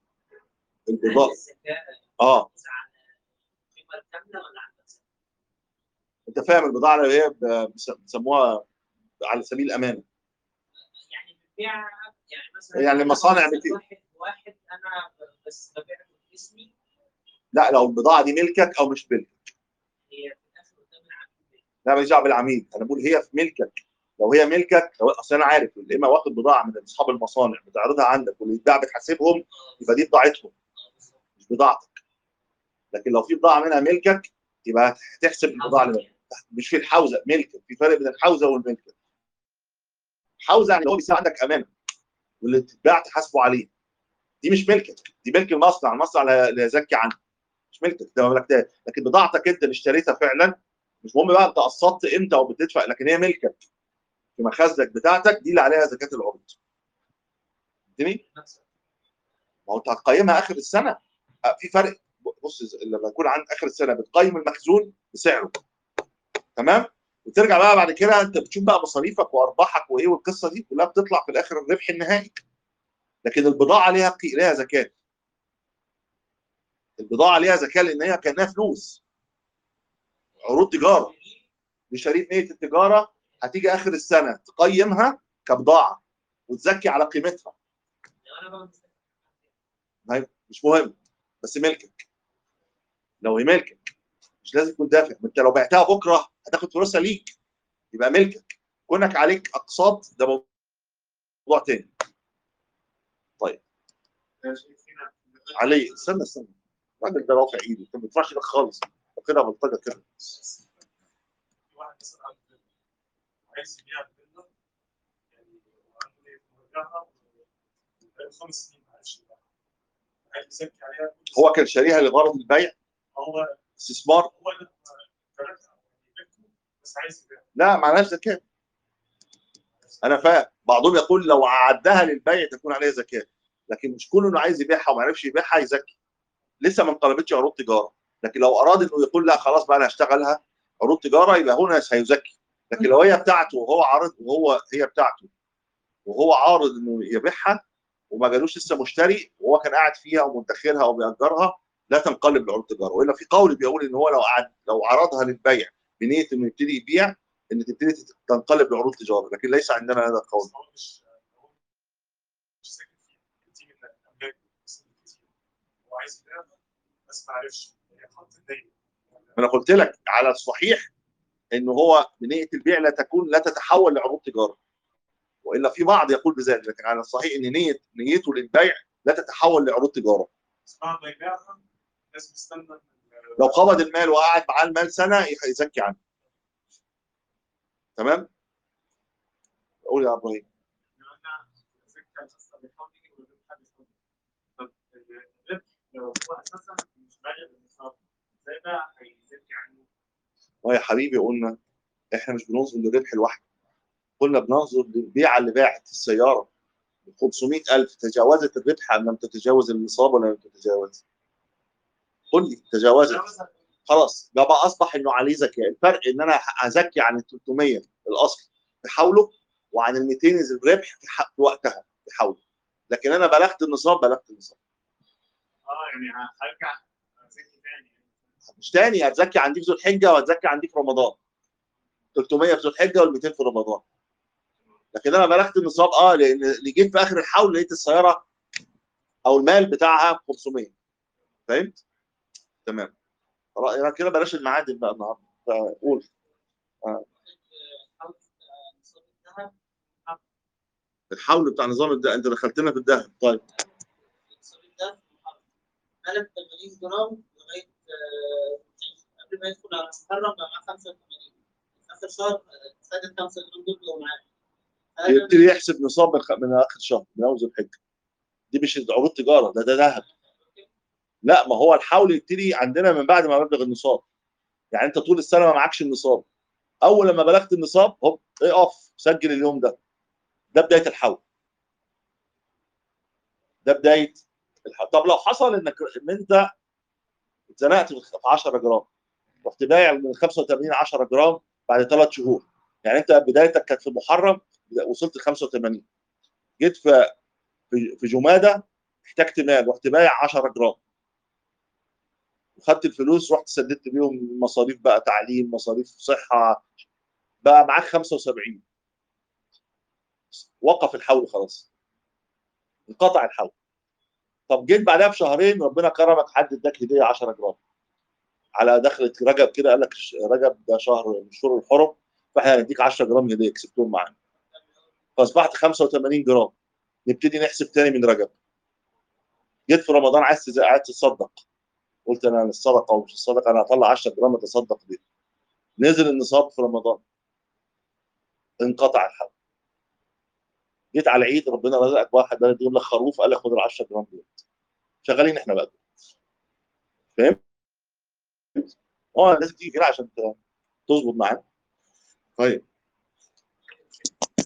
البضاعه الزكاه اه على القيمه الكامله ولا على النفس؟ انت فاهم البضاعه اللي هي ب- بيس- بيسموها على سبيل الامانه يعني بتبيع يعني مثلا يعني أنا مصانع مثلاً بتبيع. واحد واحد انا بس ببيع باسمي لا لو البضاعه دي ملكك او مش ملكك هي في الاخر قدام العميل لا ماليش دعوه بالعميل انا بقول هي في ملكك لو هي ملكك لو اصل انا عارف اللي اما واخد بضاعه من اصحاب المصانع بتعرضها عندك واللي يتباع بتحاسبهم يبقى دي بضاعتهم مش بضاعتك لكن لو في بضاعه منها ملكك يبقى هتحسب البضاعه اللي مش في الحوزه ملكك في فرق بين الحوزه والملكه حوزه يعني هو بيسيب عندك امانه واللي تتباع تحاسبه عليه دي مش ملكك دي ملك المصنع المصنع اللي اللي يزكي عنه مش ملكك ده مملكتها لكن بضاعتك انت اللي اشتريتها فعلا مش مهم بقى انت قسطت امتى او بتدفع لكن هي ملكك في مخازنك بتاعتك دي اللي عليها زكاه العروض فهمتني؟ ما هو انت هتقيمها اخر السنه آه، في فرق بص لما يكون عند اخر السنه بتقيم المخزون بسعره تمام وترجع بقى بعد كده انت بتشوف بقى مصاريفك وارباحك وايه والقصه دي كلها بتطلع في الاخر الربح النهائي لكن البضاعه ليها قي... ليها زكاه البضاعه ليها زكاه لان هي كانها فلوس عروض تجاره بشريط نيه التجاره هتيجي اخر السنه تقيمها كبضاعه وتزكي على قيمتها مش مهم بس ملكك لو هي ملكك مش لازم تكون دافع ما انت لو بعتها بكره هتاخد فلوسها ليك يبقى ملكك كونك عليك اقساط ده موضوع تاني علي استنى استنى الراجل ده رافع ايده انت ما بتدفعش ايدك خالص كده بلطجه كده واحد مثلا عنده عايز يبيع الفيلا يعني وعنده ايه مرجعها بقاله خمس سنين ما عرفش يبيعها عايز يزكي عليها كل هو كان شاريها لغرض البيع سنة. هو استثمار هو ده تركها يبيعها بس عايز يبيعها لا معناش زكاه انا فاهم بعضهم يقول لو عدها للبيع تكون عليها زكاه لكن مش كونه انه عايز يبيعها وما عرفش يبيعها يزكي لسه ما انقلبتش عروض تجاره لكن لو اراد انه يقول لا خلاص بقى انا هشتغلها عروض تجاره يبقى هنا هيزكي لكن لو هي بتاعته وهو عارض وهو هي بتاعته وهو عارض انه يبيعها وما جالوش لسه مشتري وهو كان قاعد فيها ومدخرها او بيأجرها لا تنقلب لعروض تجاره والا في قول بيقول ان هو لو قعد لو عرضها للبيع بنيه انه يبتدي يبيع ان تبتدي تنقلب لعروض تجاره لكن ليس عندنا هذا القول بس هو مش هو مش ساكن فيها بتيجي من الاملاك بس كتير هو عايز يبيعها بس ما عرفش هي خط الدين ما انا قلت لك على الصحيح ان هو بنيه البيع لا تكون لا تتحول لعروض تجاره والا في بعض يقول بذلك لكن على الصحيح ان نيه نيته للبيع لا تتحول لعروض تجاره بس بعد ما يبيعها لازم يستنى لو قبض المال وقعد معاه المال سنه يزكي عنه تمام قول يا ابراهيم لو هو اساسا مش بالغ النصاب ازاي بقى هيزكي عنه؟ ويا حبيبي قلنا احنا مش بننظر للربح لوحده قلنا بننظر للبيعه اللي باعت السياره ب 500000 تجاوزت الربح ام لم تتجاوز النصاب ولا لم تتجاوز؟ قل لي تجاوزت خلاص ده بقى اصبح انه عليه زكاه الفرق ان انا هزكي عن ال 300 الاصل في حوله وعن ال 200 الربح في, ح- في وقتها في حوله لكن انا بلغت النصاب بلغت النصاب اه يعني هرجع ازكي تاني مش تاني هتزكي عندي في ذو الحجه وهتزكي عندي في رمضان 300 في ذو الحجه وال 200 في رمضان لكن انا بلغت النصاب اه لان اللي جيت في اخر الحول لقيت السياره او المال بتاعها 500 فهمت؟ تمام خلاص يبقى كده بلاش المعادن بقى النهارده فقول الحول بتاع نظام الدهب انت دخلتنا في الذهب طيب قلب 80 جرام لغايه آه، قبل ما يدخل على محرم بقى معاه 85 اخر شهر آه، خد ال 5 جرام دول بقوا معاه هذا يبتدي يحسب نصاب من, خ- من اخر شهر من اول ذو الحجه دي مش عروض تجاره ده ده ذهب لا ما هو الحول يبتدي عندنا من بعد ما مبلغ النصاب يعني انت طول السنه ما معكش النصاب اول لما بلغت النصاب هوب اقف سجل اليوم ده ده بدايه الحول ده بدايه الحول طب لو حصل انك ان انت اتزنقت في 10 جرام رحت بايع من 85 10 جرام بعد ثلاث شهور يعني انت بدايتك كانت في محرم وصلت ل 85 جيت في في في جماده احتجت مال رحت بايع 10 جرام وخدت الفلوس رحت سددت بيهم مصاريف بقى تعليم مصاريف صحه بقى معاك 75 وقف الحول خلاص انقطع الحول طب جيت بعدها بشهرين ربنا كرمك حد اداك هديه 10 جرام على دخلة رجب كده قال لك ش- رجب ده شهر من الشهور الحرم فاحنا هنديك 10 جرام هديه كسبتهم معانا فاصبحت 85 جرام نبتدي نحسب تاني من رجب جيت في رمضان عايز تز- عايز تتصدق قلت انا الصدقه ومش الصدقه انا هطلع 10 جرام اتصدق بيه نزل النصاب في رمضان انقطع الحول جيت على العيد ربنا رزقك واحد بلد يجيب لك خروف قال لك خد ال 10 جرام دول شغالين احنا بقى فاهم؟ اه لازم تيجي كده عشان ت- تظبط معانا طيب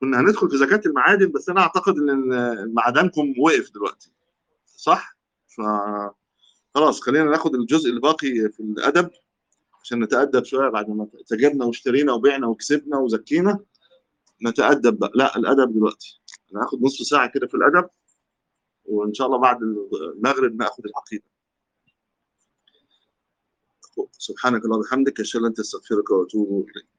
كنا هندخل في زكاه المعادن بس انا اعتقد ان معدنكم وقف دلوقتي صح؟ ف خلاص خلينا ناخد الجزء الباقي في الادب عشان نتادب شويه بعد ما تاجرنا واشترينا وبعنا وكسبنا وزكينا نتادب بقى لا الادب دلوقتي انا هاخد نص ساعه كده في الادب وان شاء الله بعد المغرب ناخد العقيده سبحانك اللهم وبحمدك اشهد ان لا اله الا انت استغفرك واتوب اليك